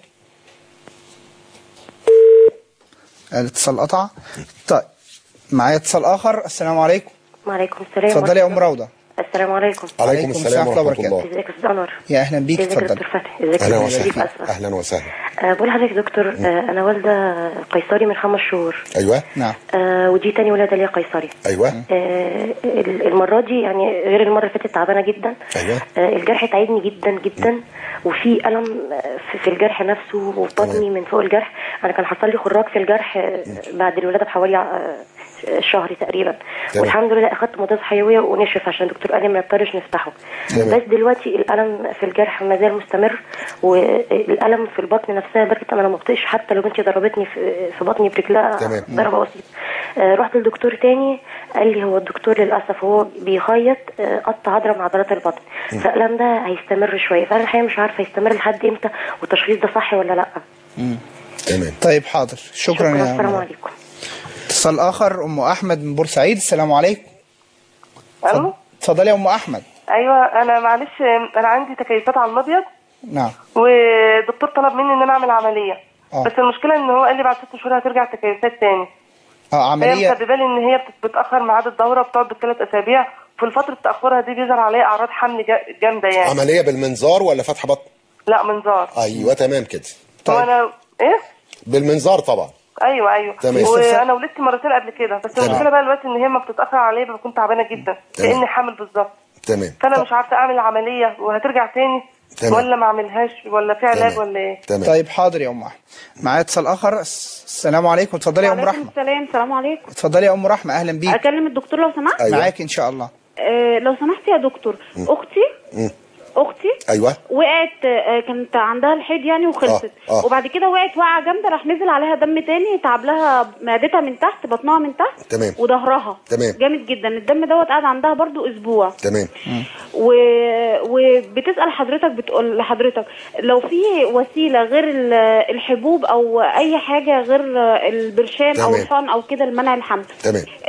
الاتصال قطع طيب معايا اتصال اخر السلام عليكم وعليكم السلام اتفضلي يا ام ورحمة الله. روضه السلام عليكم عليكم السلام ورحمه الله ازيك يا استاذ انور يا اهلا بيك ازيك يا اتفضلي دكتور فتحي ازيك اهلا يا نجيب وسهلا اسفل اهلا وسهلا أه بقول لحضرتك يا دكتور أه انا والده قيصري من خمس شهور ايوه نعم أه ودي تاني ولاده ليا قيصري ايوه أه ال- المره دي يعني غير المره اللي فاتت تعبانه جدا أيوة. أه الجرح تعبني جدا جدا وفي الم آه، في- في الجرح نفسه وفي بطني تمام. من فوق الجرح انا كان حصل لي خراج في الجرح آه، بعد الولاده بحوالي آه، شهر تقريبا تمام. والحمد لله اخدت مضاد حيويه ونشف عشان الدكتور قال لي ما نضطرش نفتحه تمام. بس دلوقتي الالم في الجرح ما زال مستمر والالم في البطن نفسها لدرجه انا ما بطيقش حتى لو بنتي ضربتني في في بطني برجلها تمام. ضربه بسيطه آه، رحت لدكتور تاني قال لي هو الدكتور للاسف هو بيخيط آه، قطع عضله من عضلات البطن فالالم ده هيستمر شويه فانا الحقيقه مش عارفه هيستمر لحد امتى والتشخيص ده صح ولا لا تمام طيب حاضر شكرا يا السلام أم عليكم اتصال اخر ام احمد من بورسعيد السلام عليكم الو اتفضلي يا ام احمد ايوه انا معلش انا عندي تكيسات على المبيض نعم والدكتور طلب مني ان انا اعمل عمليه آه. بس المشكله ان هو قال لي بعد ست شهور هترجع التكيسات تاني اه هي عمليه مسببه لي ان هي بت- بتاخر ميعاد الدوره بتقعد بالثلاث اسابيع في فتره تاخرها دي بيظهر عليها اعراض حمل جا- جامده يعني عمليه بالمنظار ولا فتح بطن لا منظار ايوه تمام كده طيب. وانا ايه بالمنظار طبعا ايوه ايوه تمام. وانا ولدت مرتين قبل كده بس تمام. المشكله بقى دلوقتي ان هي ما بتتاخر عليا بكون تعبانه جدا تمام. كاني حامل بالظبط تمام فانا مش عارفه اعمل العمليه وهترجع تاني تمام. ولا ما اعملهاش ولا في علاج تمام. ولا ايه تمام طيب حاضر يا ام احمد معايا اتصال اخر الس- السلام عليكم اتفضلي يا ام وعليكم رحمه السلام السلام عليكم اتفضلي يا ام رحمه اهلا بيك اكلم الدكتور لو سمحت أيوة. معاك ان شاء الله آه لو سمحت يا دكتور اختي مم. اختي ايوه وقعت آه كانت عندها الحيض يعني وخلصت آه، آه. وبعد كده وقعت وقعه جامده راح نزل عليها دم تاني تعب لها معدتها من تحت بطنها من تحت تمام. وظهرها تمام. جامد جدا الدم دوت قعد عندها برضو اسبوع تمام و... وبتسال حضرتك بتقول لحضرتك لو في وسيله غير ال- الحبوب او اي حاجه غير البرشام او تمام. الحقن او كده لمنع الحمل تمام آه،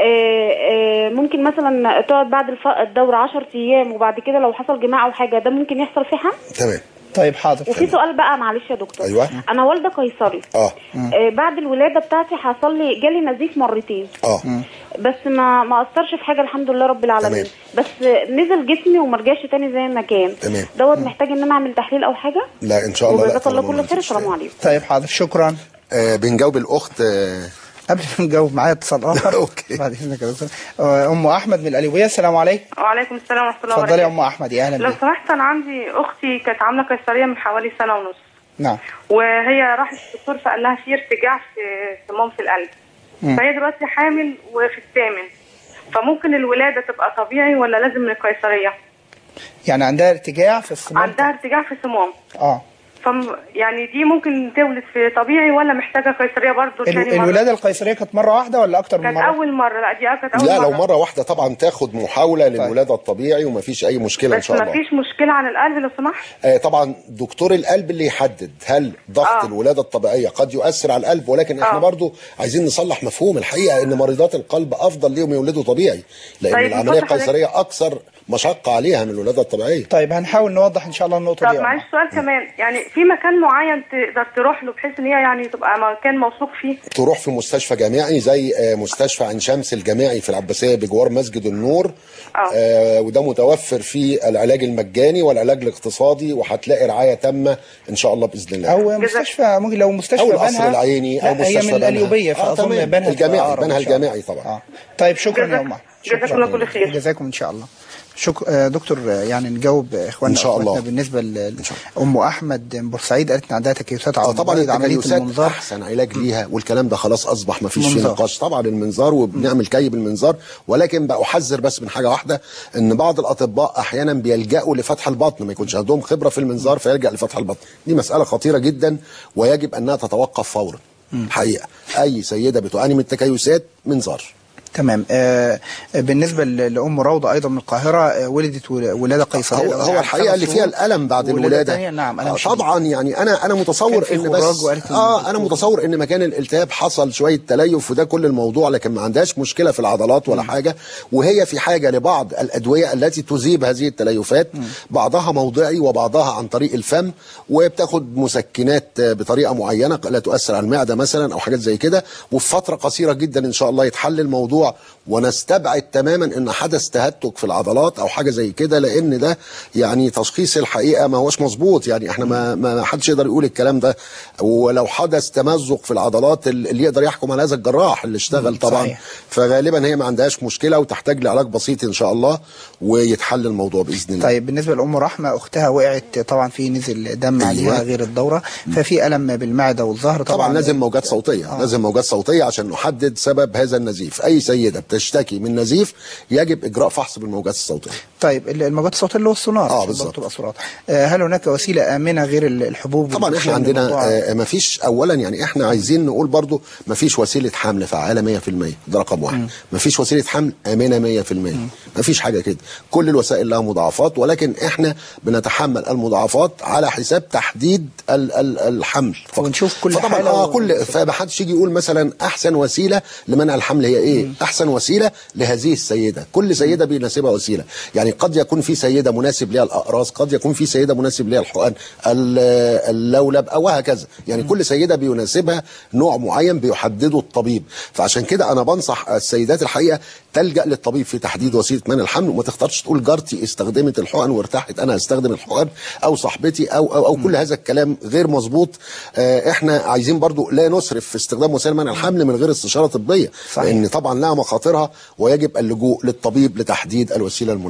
آه، ممكن مثلا تقعد بعد الف- الدورة 10 ايام وبعد كده لو حصل جماع او حاجه ده ممكن يحصل فيه حمل تمام طيب حاضر وفي سؤال بقى معلش يا دكتور أيوة. انا والده قيصري اه آه، بعد الولاده بتاعتي حصل لي جالي نزيف مرتين اه بس ما ما اثرش في حاجه الحمد لله رب العالمين تمام. بس نزل جسمي وما رجعش تاني زي ما كان تمام. دوت محتاج ان انا اعمل تحليل او حاجه لا ان شاء الله لا وجزاك الله طالما ما كل خير نزلش السلام تاني. عليكم طيب حاضر شكرا آه بنجاوب الاخت آه قبل ما نجاوب معايا اتصال اخر أوكي. بعد اذنك يا دكتور آه، ام احمد من القليوبيه السلام عليكم وعليكم السلام ورحمه الله اتفضلي يا وبركاته ام احمد يا اهلا لو بيك سمحت انا عندي اختي كانت عامله قيصريه من حوالي سنه ونص نعم وهي راحت الدكتور فقال لها في ارتجاع في صمام في القلب فهي دلوقتي حامل وفي الثامن فممكن الولاده تبقى طبيعي ولا لازم القيصريه يعني عندها ارتجاع في الصمام عندها ارتجاع في الصمام اه فم يعني دي ممكن تولد في طبيعي ولا محتاجه قيصريه برضه ال- تاني مرة؟ الولاده القيصريه كانت مره واحده ولا اكتر من كانت مره اول مره لا دي كانت اول لا مره لو مره واحده طبعا تاخد محاوله للولاده الطبيعي ومفيش اي مشكله ان بس شاء ما الله فيش مشكله عن القلب لو سمحت آه طبعا دكتور القلب اللي يحدد هل ضغط آه. الولاده الطبيعيه قد يؤثر على القلب ولكن احنا آه. برضو عايزين نصلح مفهوم الحقيقه ان مريضات القلب افضل ليهم يولدوا طبيعي لان طيب، العمليه اتفضل حضرتك. القيصريه اكثر مشقه عليها من الولاده الطبيعيه طيب هنحاول نوضح ان شاء الله النقطه طب دي يا أم معلش سؤال كمان يعني في مكان معين تقدر تروح له بحيث ان هي يعني تبقى مكان موثوق فيه تروح في مستشفى جامعي زي آه، مستشفى عين شمس الجامعي في العباسيه بجوار مسجد النور آه. آه وده متوفر فيه العلاج المجاني والعلاج الاقتصادي وهتلاقي رعايه تامه ان شاء الله باذن الله او مستشفى ممكن لو مستشفى او القصر بنها العيني لا او مستشفى هي من بنها. القليوبيه آه، فاظن تمام. بنها تبقى الجامعي أقرب إن بنها شاء الله. الجامعي طبعا اه طيب شكرا يا جزاك- ام جزاك الله كل خير. جزاكم ان شاء الله شك... آه، دكتور آه، يعني نجاوب اخواننا إن شاء الله. وأخواتنا بالنسبه ل... إن شاء ام احمد من بورسعيد قالت ان عندها تكيسات اه على طبعا المبيض، عمليه التكيسات المنظار احسن علاج ليها والكلام ده خلاص اصبح ما فيش فيه منظار. نقاش طبعا المنظار وبنعمل كي بالمنظار ولكن بحذر بس من حاجه واحده ان بعض الاطباء احيانا بيلجأوا لفتح البطن ما يكونش عندهم خبره في المنظار فيلجأ لفتح البطن دي مساله خطيره جدا ويجب انها تتوقف فورا حقيقه اي سيده بتعاني من التكيسات منظار تمام آه بالنسبه ل- لام روضه ايضا من القاهره آه ولدت ول- ولاده قيصريه هو, هو الحقيقه اللي فيها الالم بعد ولادة الولاده تانية نعم ألم آه شديد. طبعا يعني انا انا متصور كان في ان خراج بس وقالت إن اه انا الدكتور- متصور ان مكان الالتهاب حصل شويه تليف وده كل الموضوع لكن ما عندهاش مشكله في العضلات ولا حاجه وهي في حاجه لبعض الادويه التي تذيب هذه التليفات بعضها موضعي وبعضها عن طريق الفم وبتاخد مسكنات آه، بطريقه معينه لا تؤثر على المعده مثلا او حاجات زي كده وفي فتره قصيره جدا ان شاء الله يتحل الموضوع ونستبعد تماما ان حدث تهتك في العضلات او حاجه زي كده لان ده يعني تشخيص الحقيقه ما هوش مظبوط يعني احنا ما ما حدش يقدر يقول الكلام ده ولو حدث تمزق في العضلات اللي يقدر يحكم على هذا الجراح اللي اشتغل طبعا صحيح. فغالبا هي ما عندهاش مشكله وتحتاج لعلاج بسيط ان شاء الله ويتحل الموضوع باذن الله طيب بالنسبه لام رحمه اختها وقعت طبعا في نزل دم أيوة. عليها غير الدوره ففي الم بالمعده والظهر طبعا, طبعا لازم موجات صوتيه آه. لازم موجات صوتيه عشان نحدد سبب هذا النزيف اي سيده بتشتكي من نزيف يجب اجراء فحص بالموجات الصوتيه طيب ال- الموجات الصوتيه اللي هو السونار آه، عشان بالظبط. برضه تبقى صورات آه هل هناك وسيله امنه غير ال- الحبوب طبعا احنا والبرشام عندنا للموضوع؟ آه ما فيش اولا يعني احنا عايزين نقول برضو ما فيش وسيله حمل فعاله 100% ده رقم واحد ما فيش وسيله حمل امنه 100% ما فيش حاجه كده كل الوسائل لها مضاعفات ولكن احنا بنتحمل المضاعفات على حساب تحديد ال ال الحمل فقط. ونشوف كل فطبعا حالة اه و- كل فما حدش يجي يقول مثلا احسن وسيله لمنع الحمل هي ايه احسن وسيله لهذه السيده كل سيده بيناسبها وسيله يعني قد يكون في سيده مناسب ليها الاقراص قد يكون في سيده مناسب ليها الحقن ال- اللولب او وهكذا يعني كل سيده بيناسبها نوع معين بيحدده الطبيب فعشان كده انا بنصح السيدات الحقيقه تلجا للطبيب في تحديد وسيله منع الحمل وما تختارش تقول جارتي استخدمت الحقن وارتاحت انا هستخدم الحقن او صاحبتي او او, أو كل هذا الكلام غير مظبوط آه احنا عايزين برضو لا نسرف في استخدام وسائل منع الحمل من غير استشاره طبيه صحيح. لان طبعا لها مخاطرها ويجب اللجوء للطبيب لتحديد الوسيله المناسبه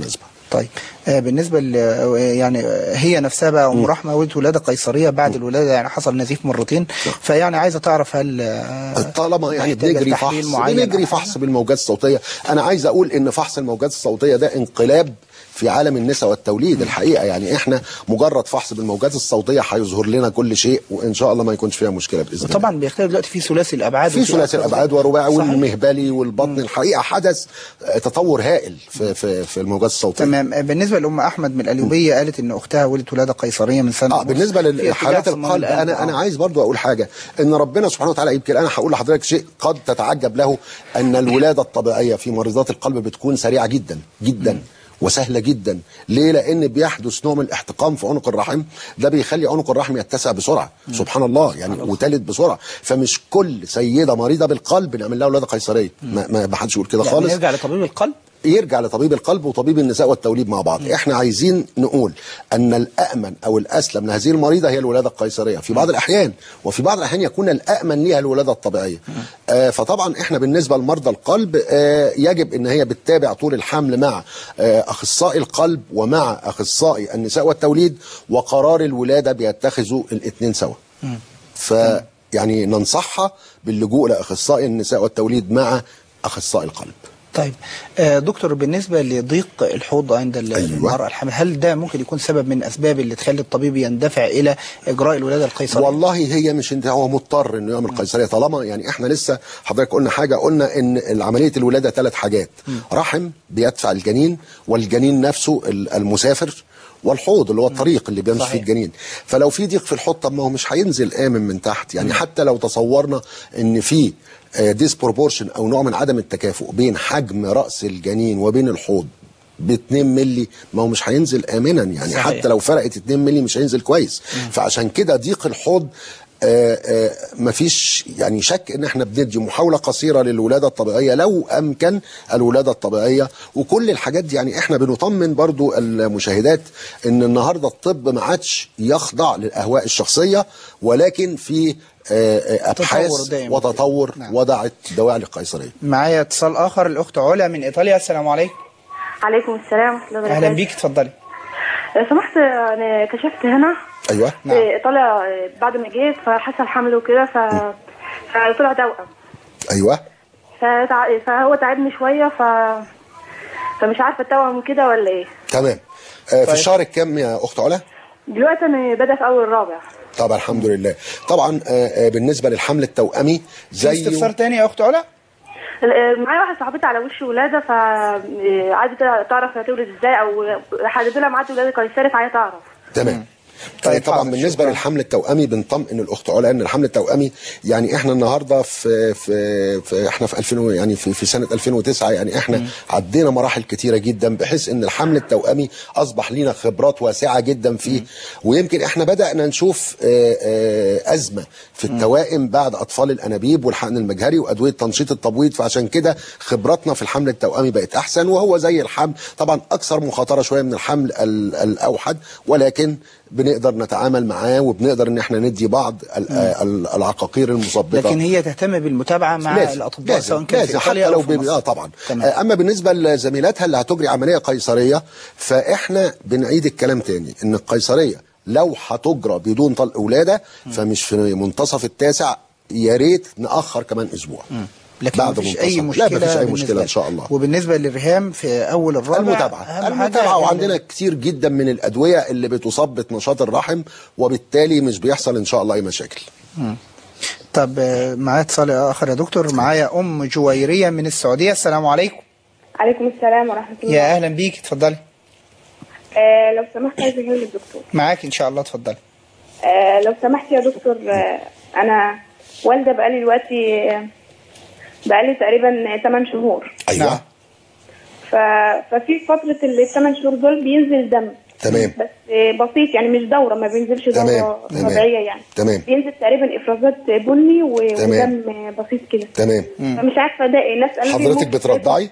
طيب آه، بالنسبه ل يعني آه، هي نفسها بقى ام رحمه ولدت ولاده قيصريه بعد الولاده يعني حصل نزيف مرتين فيعني عايزه تعرف هل آه، طالما يعني محتاجة بنجري تحليل فحص معين بنجري أو حاجة؟ فحص بالموجات الصوتيه انا عايز اقول ان فحص الموجات الصوتيه ده انقلاب في عالم النساء والتوليد الحقيقه يعني احنا مجرد فحص بالموجات الصوتيه هيظهر لنا كل شيء وان شاء الله ما يكونش فيها مشكله باذن الله طبعا بيختلف دلوقتي في ثلاثي الابعاد في وفي ثلاثي أكثر. الابعاد ورباعي صحيح. والمهبلي والبطن الحقيقه حدث آه، تطور هائل في في في الموجات الصوتيه تمام آه، بالنسبه لام احمد من القليوبيه قالت ان اختها ولدت ولاده قيصريه من سنه اه ونص. بالنسبه في للحالات ارتجاع صمام القلب انا آه. انا عايز برضو اقول حاجه ان ربنا سبحانه وتعالى يمكن انا هقول لحضرتك شيء قد تتعجب له ان الولاده الطبيعيه في مريضات القلب بتكون سريعه جدا جدا وسهله جدا ليه لان بيحدث نوع من الاحتقان في عنق الرحم ده بيخلي عنق الرحم يتسع بسرعه سبحان الله يعني وتلد بسرعه فمش كل سيده مريضه بالقلب نعمل لها ولاده قيصريه ما ما ما حدش يقول كده يعني خالص نرجع لطبيب القلب يرجع لطبيب القلب وطبيب النساء والتوليد مع بعض احنا عايزين نقول ان الامن او الاسلم لهذه المريضه هي الولاده القيصريه في بعض الاحيان وفي بعض الاحيان يكون الامن ليها الولاده الطبيعيه آه فطبعا احنا بالنسبه لمرضى القلب آه يجب ان هي بتتابع طول الحمل مع آه اخصائي القلب ومع اخصائي النساء والتوليد وقرار الولاده بيتخذوا الاثنين سوا ف يعني ننصحها باللجوء لاخصائي النساء والتوليد مع اخصائي القلب طيب آه، دكتور بالنسبة لضيق الحوض عند ال- أيوة. المرأة الحامل هل ده ممكن يكون سبب من أسباب اللي تخلي الطبيب يندفع إلى إجراء الولادة القيصرية؟ والله هي مش انت هو مضطر انه يعمل قيصريه طالما يعني احنا لسه حضرتك قلنا حاجه قلنا ان عمليه الولاده ثلاث حاجات رحم بيدفع الجنين والجنين نفسه ال- المسافر والحوض اللي هو الطريق اللي بيمشي فيه صحيح. الجنين فلو في ضيق في الحوض طب ما هو مش هينزل امن من تحت يعني حتى لو تصورنا ان في ديسبروبورشن او نوع من عدم التكافؤ بين حجم راس الجنين وبين الحوض ب 2 مللي ما هو مش هينزل امنا يعني صحيح. حتى لو فرقت 2 مللي مش هينزل كويس فعشان كده ضيق الحوض آه، آه، مفيش يعني شك ان احنا بندي محاوله قصيره للولاده الطبيعيه لو امكن الولاده الطبيعيه وكل الحاجات دي يعني احنا بنطمن برضو المشاهدات ان النهارده الطب ما عادش يخضع للاهواء الشخصيه ولكن في آه، آه، ابحاث تطور دائما. وتطور نعم. وضعت دواعي للقيصريه معايا اتصال آخر الأخت علا من إيطاليا السلام عليكم عليكم السلام ورحمه الله وبركاته أهلا بيك اتفضلي لو سمحت انا كشفت هنا ايوه نعم. إيه، طالع إيه، بعد ما جيت فحصل حمل وكده ف فطلع توأم ايوه فتع... فهو تعبني شويه ف فمش عارفه التوأم كده ولا ايه تمام آه، في طيب. الشهر الكام يا اخت علا دلوقتي انا بدا في اول الرابع طبعا الحمد لله طبعا آه، آه، بالنسبه للحمل التوأمي في زي استفسار تاني يا أخت علا؟ ال- معايا واحده صاحبتي على وش ولاده ف إيه، عايزه تعرف هتولد ازاي او حددوا لها ميعاد ولاده قيصري فعايزه تعرف تمام طيب، طيب طبعا حاضر، بالنسبه شكراً. للحمل التوأمي بنطمئن الاخت علا ان الحمل التوأمي يعني احنا النهارده في في, في احنا في 2000 و- يعني في, في سنه 2009 يعني احنا عدينا مراحل كتيره جدا بحيث ان الحمل التوأمي اصبح لينا خبرات واسعه جدا فيه ويمكن احنا بدانا نشوف آه، آه، ازمه في التوائم بعد اطفال الانابيب والحقن المجهري وادويه تنشيط التبويض فعشان كده خبراتنا في الحمل التوأمي بقت احسن وهو زي الحمل طبعا اكثر مخاطره شويه من الحمل ال- الاوحد ولكن بنقدر نتعامل معاه وبنقدر ان احنا ندي بعض ال- ال- العقاقير المثبطه لكن هي تهتم بالمتابعة مع لازم الأطباء لازم سواء كان في لازم إيطاليا حتى أو لو في بي... مصر اه طبعا تمام. آه، اما بالنسبه لزميلاتها اللي هتجري عمليه قيصريه فاحنا بنعيد الكلام تاني ان القيصريه لو هتجرى بدون طلق ولاده فمش في منتصف التاسع يا ريت ناخر كمان اسبوع لكن بعد مفيش أي منتصف. مشكلة لا مفيش اي بالنسبة مشكله ان لها. شاء الله وبالنسبة للرهام في أول الرابع المتابعة أهم حاجة المتابعة إن- وعندنا كتير جدا من الأدوية اللي بتثبط نشاط الرحم وبالتالي مش بيحصل إن شاء الله أي مشاكل طب آه، معايا اتصال آخر يا دكتور معايا أم جويرية من السعودية السلام عليكم عليكم السلام ورحمة الله يا أهلا بيك اتفضلي آه لو سمحت عايزة أكلم الدكتور معاك إن شاء الله اتفضلي آه لو سمحت يا دكتور آه أنا والدة بقالي دلوقتي آه، بقالي تقريبا 8 شهور أيوة نعم. ف... ففي فترة الثمان شهور دول بينزل دم تمام بس آه، بسيط يعني مش دورة ما بينزلش تمام، دورة تمام. طبيعية يعني تمام. بينزل تقريبا إفرازات بني و... تمام. ودم آه، بسيط كده تمام فمش عارفة ده إيه ناس قالوا لي حضرتك ممكن- بترضعي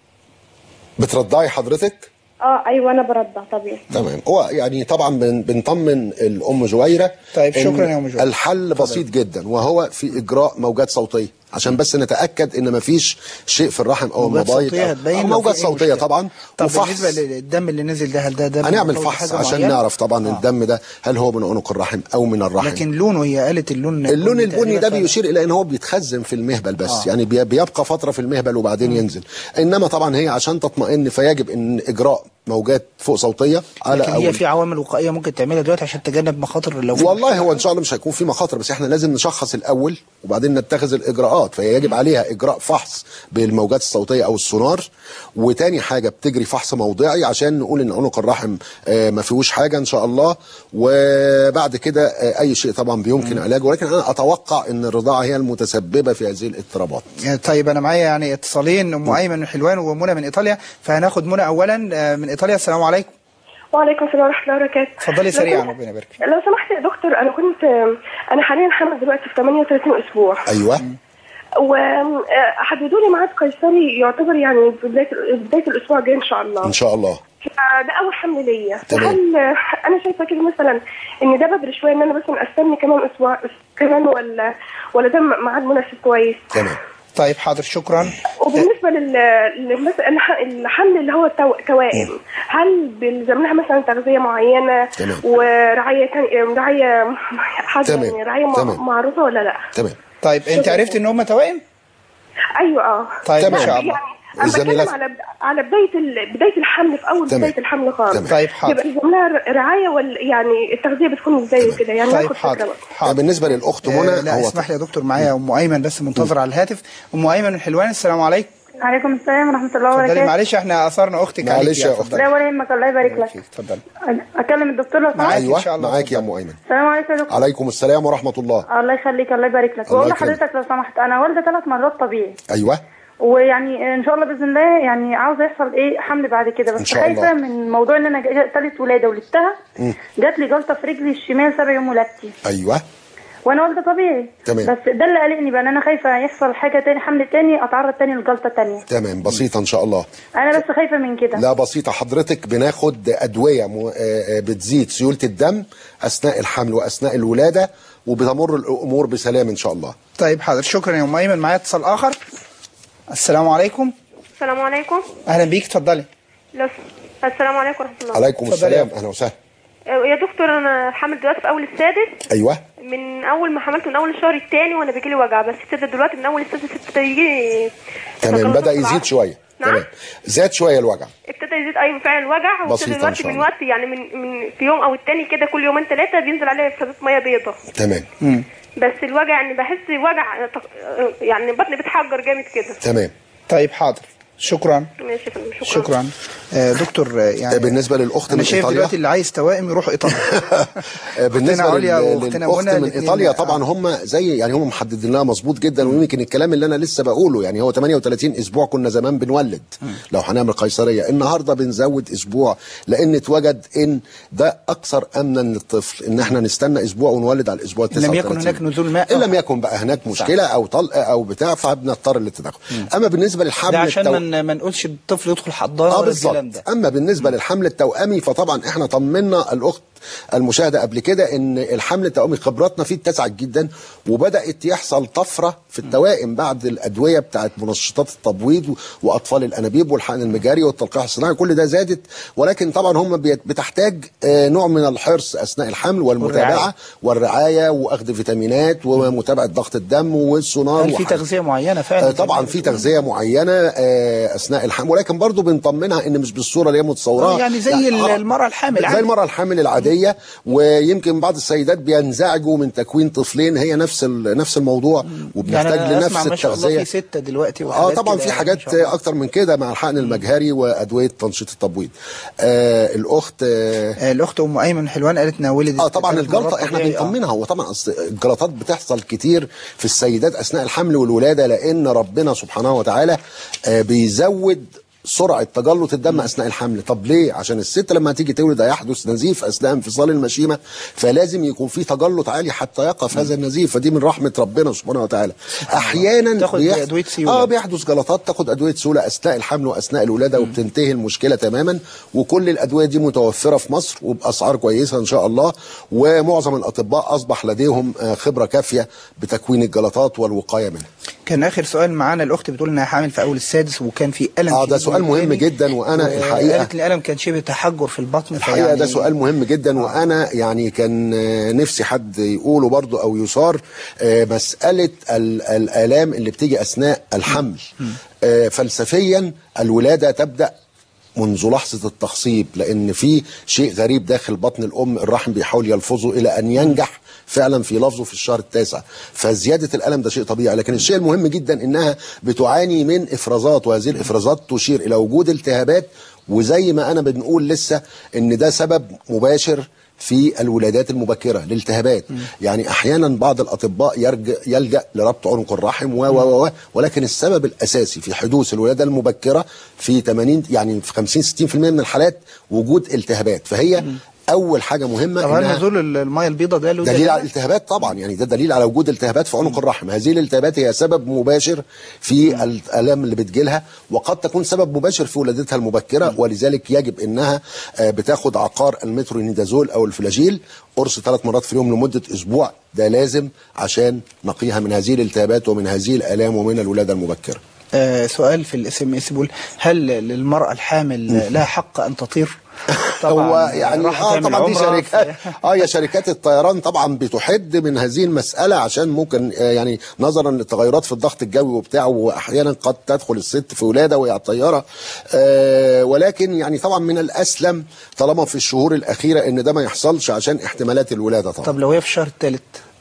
بترضعي حضرتك اه ايوه انا برضع طبيعي تمام هو يعني طبعا بن- بنطمن الام جويره طيب، إن شكراً يا أم جويرة. الحل بسيط جدا وهو في اجراء موجات صوتيه عشان بس نتاكد ان مفيش شيء في الرحم او موجات المبايض صوتية أو- هتبين أو لو موجات في أي صوتيه مشكلة. طبعا طب وفحص بالنسبه للدم اللي نزل ده هل ده ده هنعمل مرتبط فحص بحاجة عشان معينة؟ نعرف طبعا الدم ده هل هو من عنق الرحم او من الرحم لكن لونه هي قالت اللون اللون البني تقريباً ده فعلا. بيشير الى ان هو بيتخزن في المهبل بس آه. يعني بي- بيبقى فتره في المهبل وبعدين ينزل انما طبعا هي عشان تطمئن فيجب ان اجراء موجات فوق صوتيه على لكن هي أول في عوامل وقائيه ممكن تعملها دلوقتي عشان تتجنب مخاطر لو في والله هو ان شاء الله مش هيكون في مخاطر بس احنا لازم نشخص الاول وبعدين نتخذ الاجراءات فهي يجب عليها اجراء فحص بالموجات الصوتيه او السونار وتاني حاجه بتجري فحص موضعي عشان نقول ان عنق الرحم آه، ما فيهوش حاجه ان شاء الله وبعد كده آه، اي شيء طبعا بيمكن علاجه ولكن انا اتوقع ان الرضاعه هي المتسببه في هذه الاضطرابات طيب انا معايا يعني اتصالين ام ايمن من حلوان ومنى من ايطاليا فهناخد منى اولا آه، من ايطاليا السلام عليكم وعليكم السلام ورحمه الله وبركاته اتفضلي لو سريعا سمحت- ربنا يبارك لو سمحت يا دكتور انا كنت انا حاليا حامل دلوقتي في 38 اسبوع ايوه وحددوا لي ميعاد قيصري يعتبر يعني في بدايه بدايه الاسبوع الجاي ان شاء الله ان شاء الله ده اول حمل ليا تمام. فهل انا شايفه كده مثلا ان ده بدري شويه ان انا مثلا استني كمان اسبوع كمان ولا ولا ده ميعاد مناسب كويس تمام طيب حاضر شكرا وبالنسبه لل للمس- الح- الحمل اللي هو التو- توائم هل بيلزم لها مثلا تغذيه معينه تمام. ورعايه تانية- رعايه حاجه تمام. يعني رعايه مع- تمام. معروفه ولا لا؟ تمام طيب انت عرفت ان هم توائم ايوه اه طيب تمام. ان شاء الله يعني انا الزميلات- بتكلم على على بدايه ال... بدايه الحمل في اول تمام. بدايه الحمل خالص تمام. طيب حاضر. يبقى لازم لها رعايه ولا يعني التغذيه بتكون ازاي وكده يعني طيب ناخد فكره حاضر بقى. حاضر بالنسبه للاخت آه، منى لا هو اسمح لي يا دكتور معايا ام ايمن بس منتظر على الهاتف ام ايمن من حلوان السلام عليكم عليكم السلام ورحمة الله اتفضلي وبركاته معلش احنا اثرنا اختك معلش عليك يا يا أخت. اتفضلي لا ولا يهمك الله يبارك لك اتفضلي أكلم الدكتور لو سمحت معاك. ايوه إن شاء الله. معاك يا ام ايمن السلام عليكم يا دكتور عليكم السلام ورحمه الله الله يخليك الله يبارك لك الله بقول يكرمك. لحضرتك لو سمحت أنا والدة ثلاث مرات طبيعي ايوه ويعني ان شاء الله باذن الله يعني عاوزه يحصل ايه حمل بعد كده إن بس شاء خايفه الله. من موضوع ان انا جا- تالت ولاده ولدتها جات لي جلطه في رجلي الشمال سبع يوم ولادتي ايوه وانا والده طبيعي تمام. بس ده اللي قلقني بقى ان انا خايفه يحصل حاجه تاني حمل تاني اتعرض تاني لجلطه تانيه تمام بسيطه ان شاء الله انا بس خايفه من كده لا بسيطة حضرتك بناخد أدوية م- آه، آه، بتزيد سيولة الدم أثناء الحمل وأثناء الولادة وبتمر الأمور بسلام إن شاء الله طيب حاضر شكرا يا ام ايمن معايا اتصال اخر السلام عليكم السلام عليكم اهلا بيك اتفضلي لو السلام عليكم ورحمه الله عليكم اتفضل السلام يا أهلا وسهلا يا دكتور انا حامل دلوقتي في اول السادس أيوه من اول ما حملت من اول الشهر الثاني وانا بيجي لي وجع بس ابتدى دلوقتي من اول السادس ابتدى يجي تمام تقلصات بدأ في يزيد العظم. شوية نعم تمام زاد شوية الوجع ابتدى يزيد ايوه فعلا الوجع بسيطة وابتدى إن دلوقتي شاء من الله. وقت يعني من من في يوم او التاني كده كل يومين ثلاثه بينزل عليا فسادات ميه بيضة تمام بس الوجع يعني بحس وجع يعني بطني بتحجر جامد كده تمام طيب حاضر شكرا ماشي يا فندم، شكرا شكرا آه، دكتور آه، يعني بالنسبة للأخت انا من شايف إيطاليا دلوقتي اللي عايز توائم يروح ايطاليا آه، بالنسبه عليا لل- وأختنا للاخت منى من الاتنين- ايطاليا آه. طبعا هم زي يعني هم محددين لها مظبوط جدا ويمكن الكلام اللي انا لسه بقوله يعني هو 38 اسبوع كنا زمان بنولد لو هنعمل قيصريه النهارده بنزود اسبوع لان اتوجد ان ده اكثر امنا للطفل ان احنا نستنى اسبوع ونولد على الاسبوع إن لم يكن 39 هناك نزول ماء ان لم يكن بقى هناك مشكله او طلق او بتاع فبنضطر للتدخل اما بالنسبه للحمل ده عشان التو- ما ن- ما نقولش الطفل يدخل حضانه اه ولا الكلام بالظبط ده اما بالنسبه للحمل التوامي فطبعا احنا طمنا الاخت المشاهده قبل كده ان الحمل التوامي خبراتنا فيه اتسعت جدا وبدات يحصل طفره في التوائم بعد الادويه بتاعت منشطات التبويض و- واطفال الانابيب والحقن المجاري والتلقيح الصناعي كل ده زادت ولكن طبعا هم بيت- بتحتاج آه، نوع من الحرص اثناء الحمل والمتابعه والرعايه واخذ فيتامينات ومتابعه ضغط الدم والسونار هل في وحاجة. تغذيه معينه فعلا آه، طبعا في تغذيه معينه آه، اثناء الحمل ولكن برضو بنطمنها ان مش بالصوره اللي هي متصوراه آه، يعني زي ال- المرأة الحامل زي عادي. المراه الحامل العاديه ويمكن بعض السيدات بينزعجوا من تكوين طفلين هي نفس ال- نفس الموضوع وبنحتاج يعني أنا أسمع لنفس ما شاء الله في التغذيه ستة دلوقتي اه وحاجات طبعا كده في يعني حاجات إن شاء الله. اكتر من كده مع الحقن المجهري وادويه تنشيط التبويض آه الاخت آه آه، الاخت ام ايمن حلوان قالت انها ولدت اه طبعا ثلاث مرات الجلطه احنا طبيعي، آه. بنطمنها هو طبعا أصل الجلطات بتحصل كتير في السيدات اثناء الحمل والولاده لان ربنا سبحانه وتعالى آه بيزود سرعه تجلط الدم اثناء الحمل طب ليه عشان الست لما تيجي تولد هيحدث نزيف اثناء انفصال المشيمه فلازم يكون في تجلط عالي حتى يقف هذا النزيف فدي من رحمه ربنا سبحانه وتعالى احيانا تاخد بيح- أدوية سيولة. اه بيحدث جلطات تاخد ادويه سيوله اثناء الحمل واثناء الولاده وبتنتهي المشكله تماما وكل الادويه دي متوفره في مصر وباسعار كويسه ان شاء الله ومعظم الاطباء اصبح لديهم آه، خبره كافيه بتكوين الجلطات والوقايه منها كان اخر سؤال معانا الاخت بتقول انها حامل في اول السادس وكان في الم اه ده شديد سؤال مهم بالتالي. جدا وانا الحقيقه قالت الالم كان شبه تحجر في البطن الحقيقه فيعني ده سؤال مهم جدا وانا يعني كان آه، نفسي حد يقوله برضو او يثار آه، مساله ال- الالام اللي بتيجي اثناء الحمل آه، فلسفيا الولاده تبدا منذ لحظة التخصيب لأن في شيء غريب داخل بطن الأم الرحم بيحاول يلفظه إلى أن ينجح فعلا في لفظه في الشهر التاسع فزيادة الألم ده شيء طبيعي لكن الشيء المهم جدا إنها بتعاني من إفرازات وهذه الإفرازات تشير إلى وجود التهابات وزي ما أنا بنقول لسه إن ده سبب مباشر في الولادات المبكره الالتهابات يعني احيانا بعض الاطباء يرجع يلجا لربط عنق الرحم و و و ولكن السبب الاساسي في حدوث الولاده المبكره في 80 يعني في 50 60% من الحالات وجود التهابات فهي اول حاجه مهمه طب هل إنها- نزول الميه البيضاء ده له دليل دلالة؟ على الالتهابات طبعا يعني ده دليل على وجود التهابات في عنق الرحم هذه الالتهابات هي سبب مباشر في الالام اللي بتجيلها وقد تكون سبب مباشر في ولادتها المبكره ولذلك يجب انها آه، بتاخد عقار المترونيدازول او الفلاجيل قرص ثلاث مرات في اليوم لمده اسبوع ده لازم عشان نقيها من هذه الالتهابات ومن هذه الالام ومن الولاده المبكره آه سؤال في الاس ام اس بيقول هل للمراه الحامل لها حق ان تطير؟ هو يعني راحت اه تعمل طبعا دي عمرة شركات اه يا شركات الطيران طبعا بتحد من هذه المساله عشان ممكن آه يعني نظرا للتغيرات في الضغط الجوي وبتاعه واحيانا قد تدخل الست في ولاده وهي على الطياره آه ولكن يعني طبعا من الاسلم طالما في الشهور الاخيره ان ده ما يحصلش عشان احتمالات الولاده طبعا طب لو هي في الشهر الثالث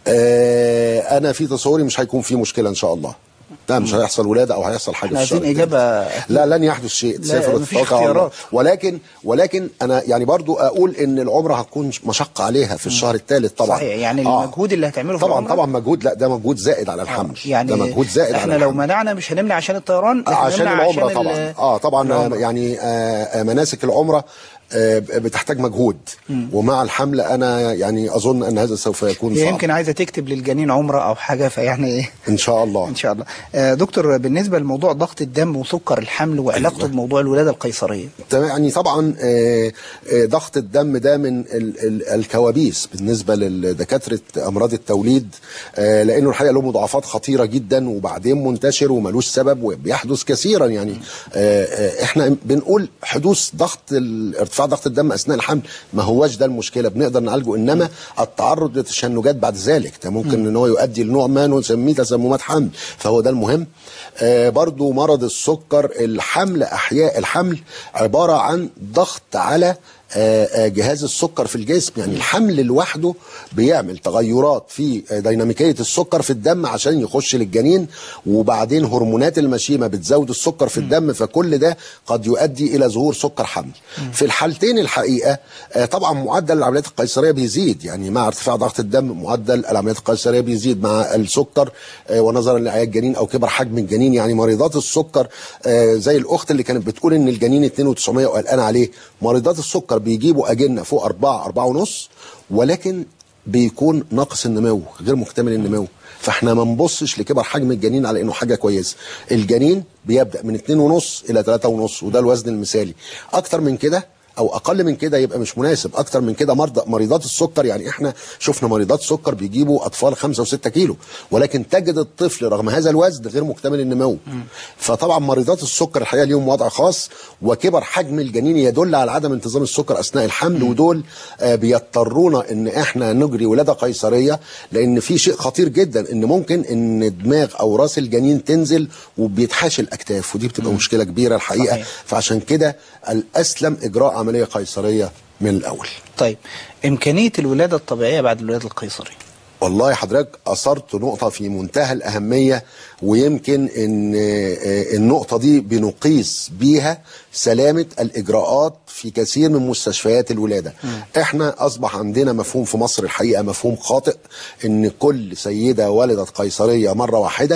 آه انا في تصوري مش هيكون في مشكله ان شاء الله لا مش هيحصل ولاده او هيحصل حاجه احنا في الشهر عايزين التالت. اجابه لا لن يحدث شيء لا، تسافر مفيش وتتوكل على الله اختيارات. ولكن ولكن انا يعني برضو اقول ان العمره هتكون مشقه عليها في الشهر الثالث طبعا صحيح يعني آه. المجهود اللي هتعمله في طبعا العمرة طبعا مجهود لا ده مجهود زائد على الحمل يعني ده مجهود زائد احنا على لو الحمل منعنا مش هنمنع عشان الطيران لكن عشان نمنع العمره عشان طبعا ال- اه طبعا العمرة. يعني آه آه، مناسك العمره آه بتحتاج مجهود ومع الحمل انا يعني اظن ان هذا سوف يكون هي صعب يمكن عايزه تكتب للجنين عمره او حاجه فيعني ايه ان شاء الله ان شاء الله آه دكتور بالنسبه لموضوع ضغط الدم وسكر الحمل وعلاقته بموضوع الولاده القيصريه تمام يعني طبعا آه، آه، ضغط الدم ده من ال- ال- الكوابيس بالنسبه لدكاتره امراض التوليد آه، لانه الحقيقه له مضاعفات خطيره جدا وبعدين منتشر وملوش سبب وبيحدث كثيرا يعني آه، آه، احنا بنقول حدوث ضغط ال- ارتفاع ضغط الدم اثناء الحمل ما هوش ده المشكله بنقدر نعالجه انما التعرض للتشنجات بعد ذلك ده ممكن ان هو يؤدي لنوع ما نسميه تسممات حمل فهو ده المهم آه، برضو مرض السكر الحمل احياء الحمل عباره عن ضغط على آه، آه، جهاز السكر في الجسم يعني الحمل لوحده بيعمل تغيرات في آه، ديناميكيه السكر في الدم عشان يخش للجنين وبعدين هرمونات المشيمه بتزود السكر في الدم فكل ده قد يؤدي الى ظهور سكر حمل في الحالتين الحقيقه آه، طبعا معدل العمليات القيصريه بيزيد يعني مع ارتفاع ضغط الدم معدل العمليات القيصريه بيزيد مع السكر آه، ونظرا لاعياد الجنين او كبر حجم الجنين يعني مريضات السكر آه، زي الاخت اللي كانت بتقول ان الجنين 2900 وقلقان عليه مريضات السكر بيجيبوا اجنه فوق 4 4 ونص ولكن بيكون ناقص النمو غير مكتمل النمو فاحنا ما نبصش لكبر حجم الجنين على انه حاجه كويسه الجنين بيبدا من 2 ونص الى 3 ونص وده الوزن المثالي اكتر من كده او اقل من كده يبقى مش مناسب اكتر من كده مرضى مريضات السكر يعني احنا شفنا مريضات سكر بيجيبوا اطفال 5 و6 كيلو ولكن تجد الطفل رغم هذا الوزن غير مكتمل النمو فطبعا مريضات السكر الحقيقه ليهم وضع خاص وكبر حجم الجنين يدل على عدم انتظام السكر اثناء الحمل ودول آه، بيضطرونا ان احنا نجري ولاده قيصريه لان في شيء خطير جدا ان ممكن ان دماغ او راس الجنين تنزل وبيتحاشي الاكتاف ودي بتبقى مشكله كبيره الحقيقه صحيح. فعشان كده الاسلم اجراء عمليه قيصريه من الاول طيب امكانيه الولاده الطبيعيه بعد الولاده القيصريه والله حضرتك اثرت نقطه في منتهى الاهميه ويمكن ان آه، النقطه دي بنقيس بيها سلامه الاجراءات في كثير من مستشفيات الولاده احنا اصبح عندنا مفهوم في مصر الحقيقه مفهوم خاطئ ان كل سيده ولدت قيصريه مره واحده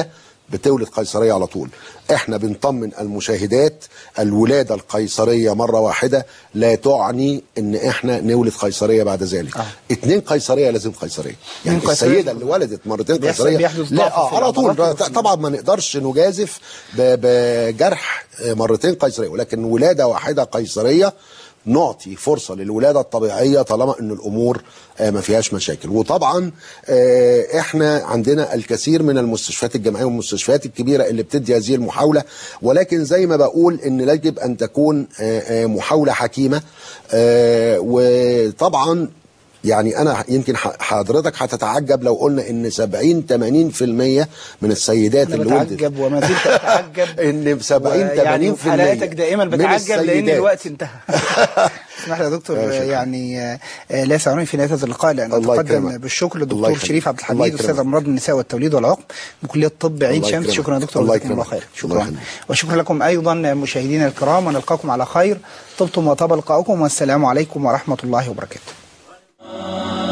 بتولد قيصريه على طول احنا بنطمن المشاهدات الولاده القيصريه مره واحده لا تعني ان احنا نولد قيصريه بعد ذلك آه. اتنين قيصريه لازم قيصريه يعني اتنين قيصرية. السيده اللي ولدت مرتين بيحصل- قيصريه بيحدث لا ضعف في آه على طول العضلات ط- طبعا ما نقدرش نجازف ب- بجرح آه، مرتين قيصريه ولكن ولاده واحده قيصريه نعطي فرصه للولاده الطبيعيه طالما ان الامور آه، ما فيهاش مشاكل وطبعا آه، احنا عندنا الكثير من المستشفيات الجامعيه والمستشفيات الكبيره اللي بتدي هذه المحاوله ولكن زي ما بقول ان يجب ان تكون آه، آه، محاوله حكيمه آه، وطبعا يعني انا يمكن ح- حضرتك هتتعجب لو قلنا ان 70 80% من السيدات انا اللي ولدت بتعجب وما زلت اتعجب ان 70 يعني 80% في حلقاتك دائما من بتعجب لان السيدات الوقت انتهى اسمح لي يا دكتور يا شكرا. يعني آه، لا يسعني في نهايه هذا اللقاء لان الله اتقدم يكرمك. بالشكر الله للدكتور يكرمك. شريف عبد الله الحميد يكرمك. استاذ امراض النساء والتوليد والعقم بكليه طب عين الله شمس يكرمك. شكرا يا دكتور الله جزاكم الله يكرمك. خير الله شكرا يخليك. وشكرا لكم ايضا مشاهدينا الكرام ونلقاكم على خير طبتم وطاب لقاؤكم والسلام عليكم ورحمه الله وبركاته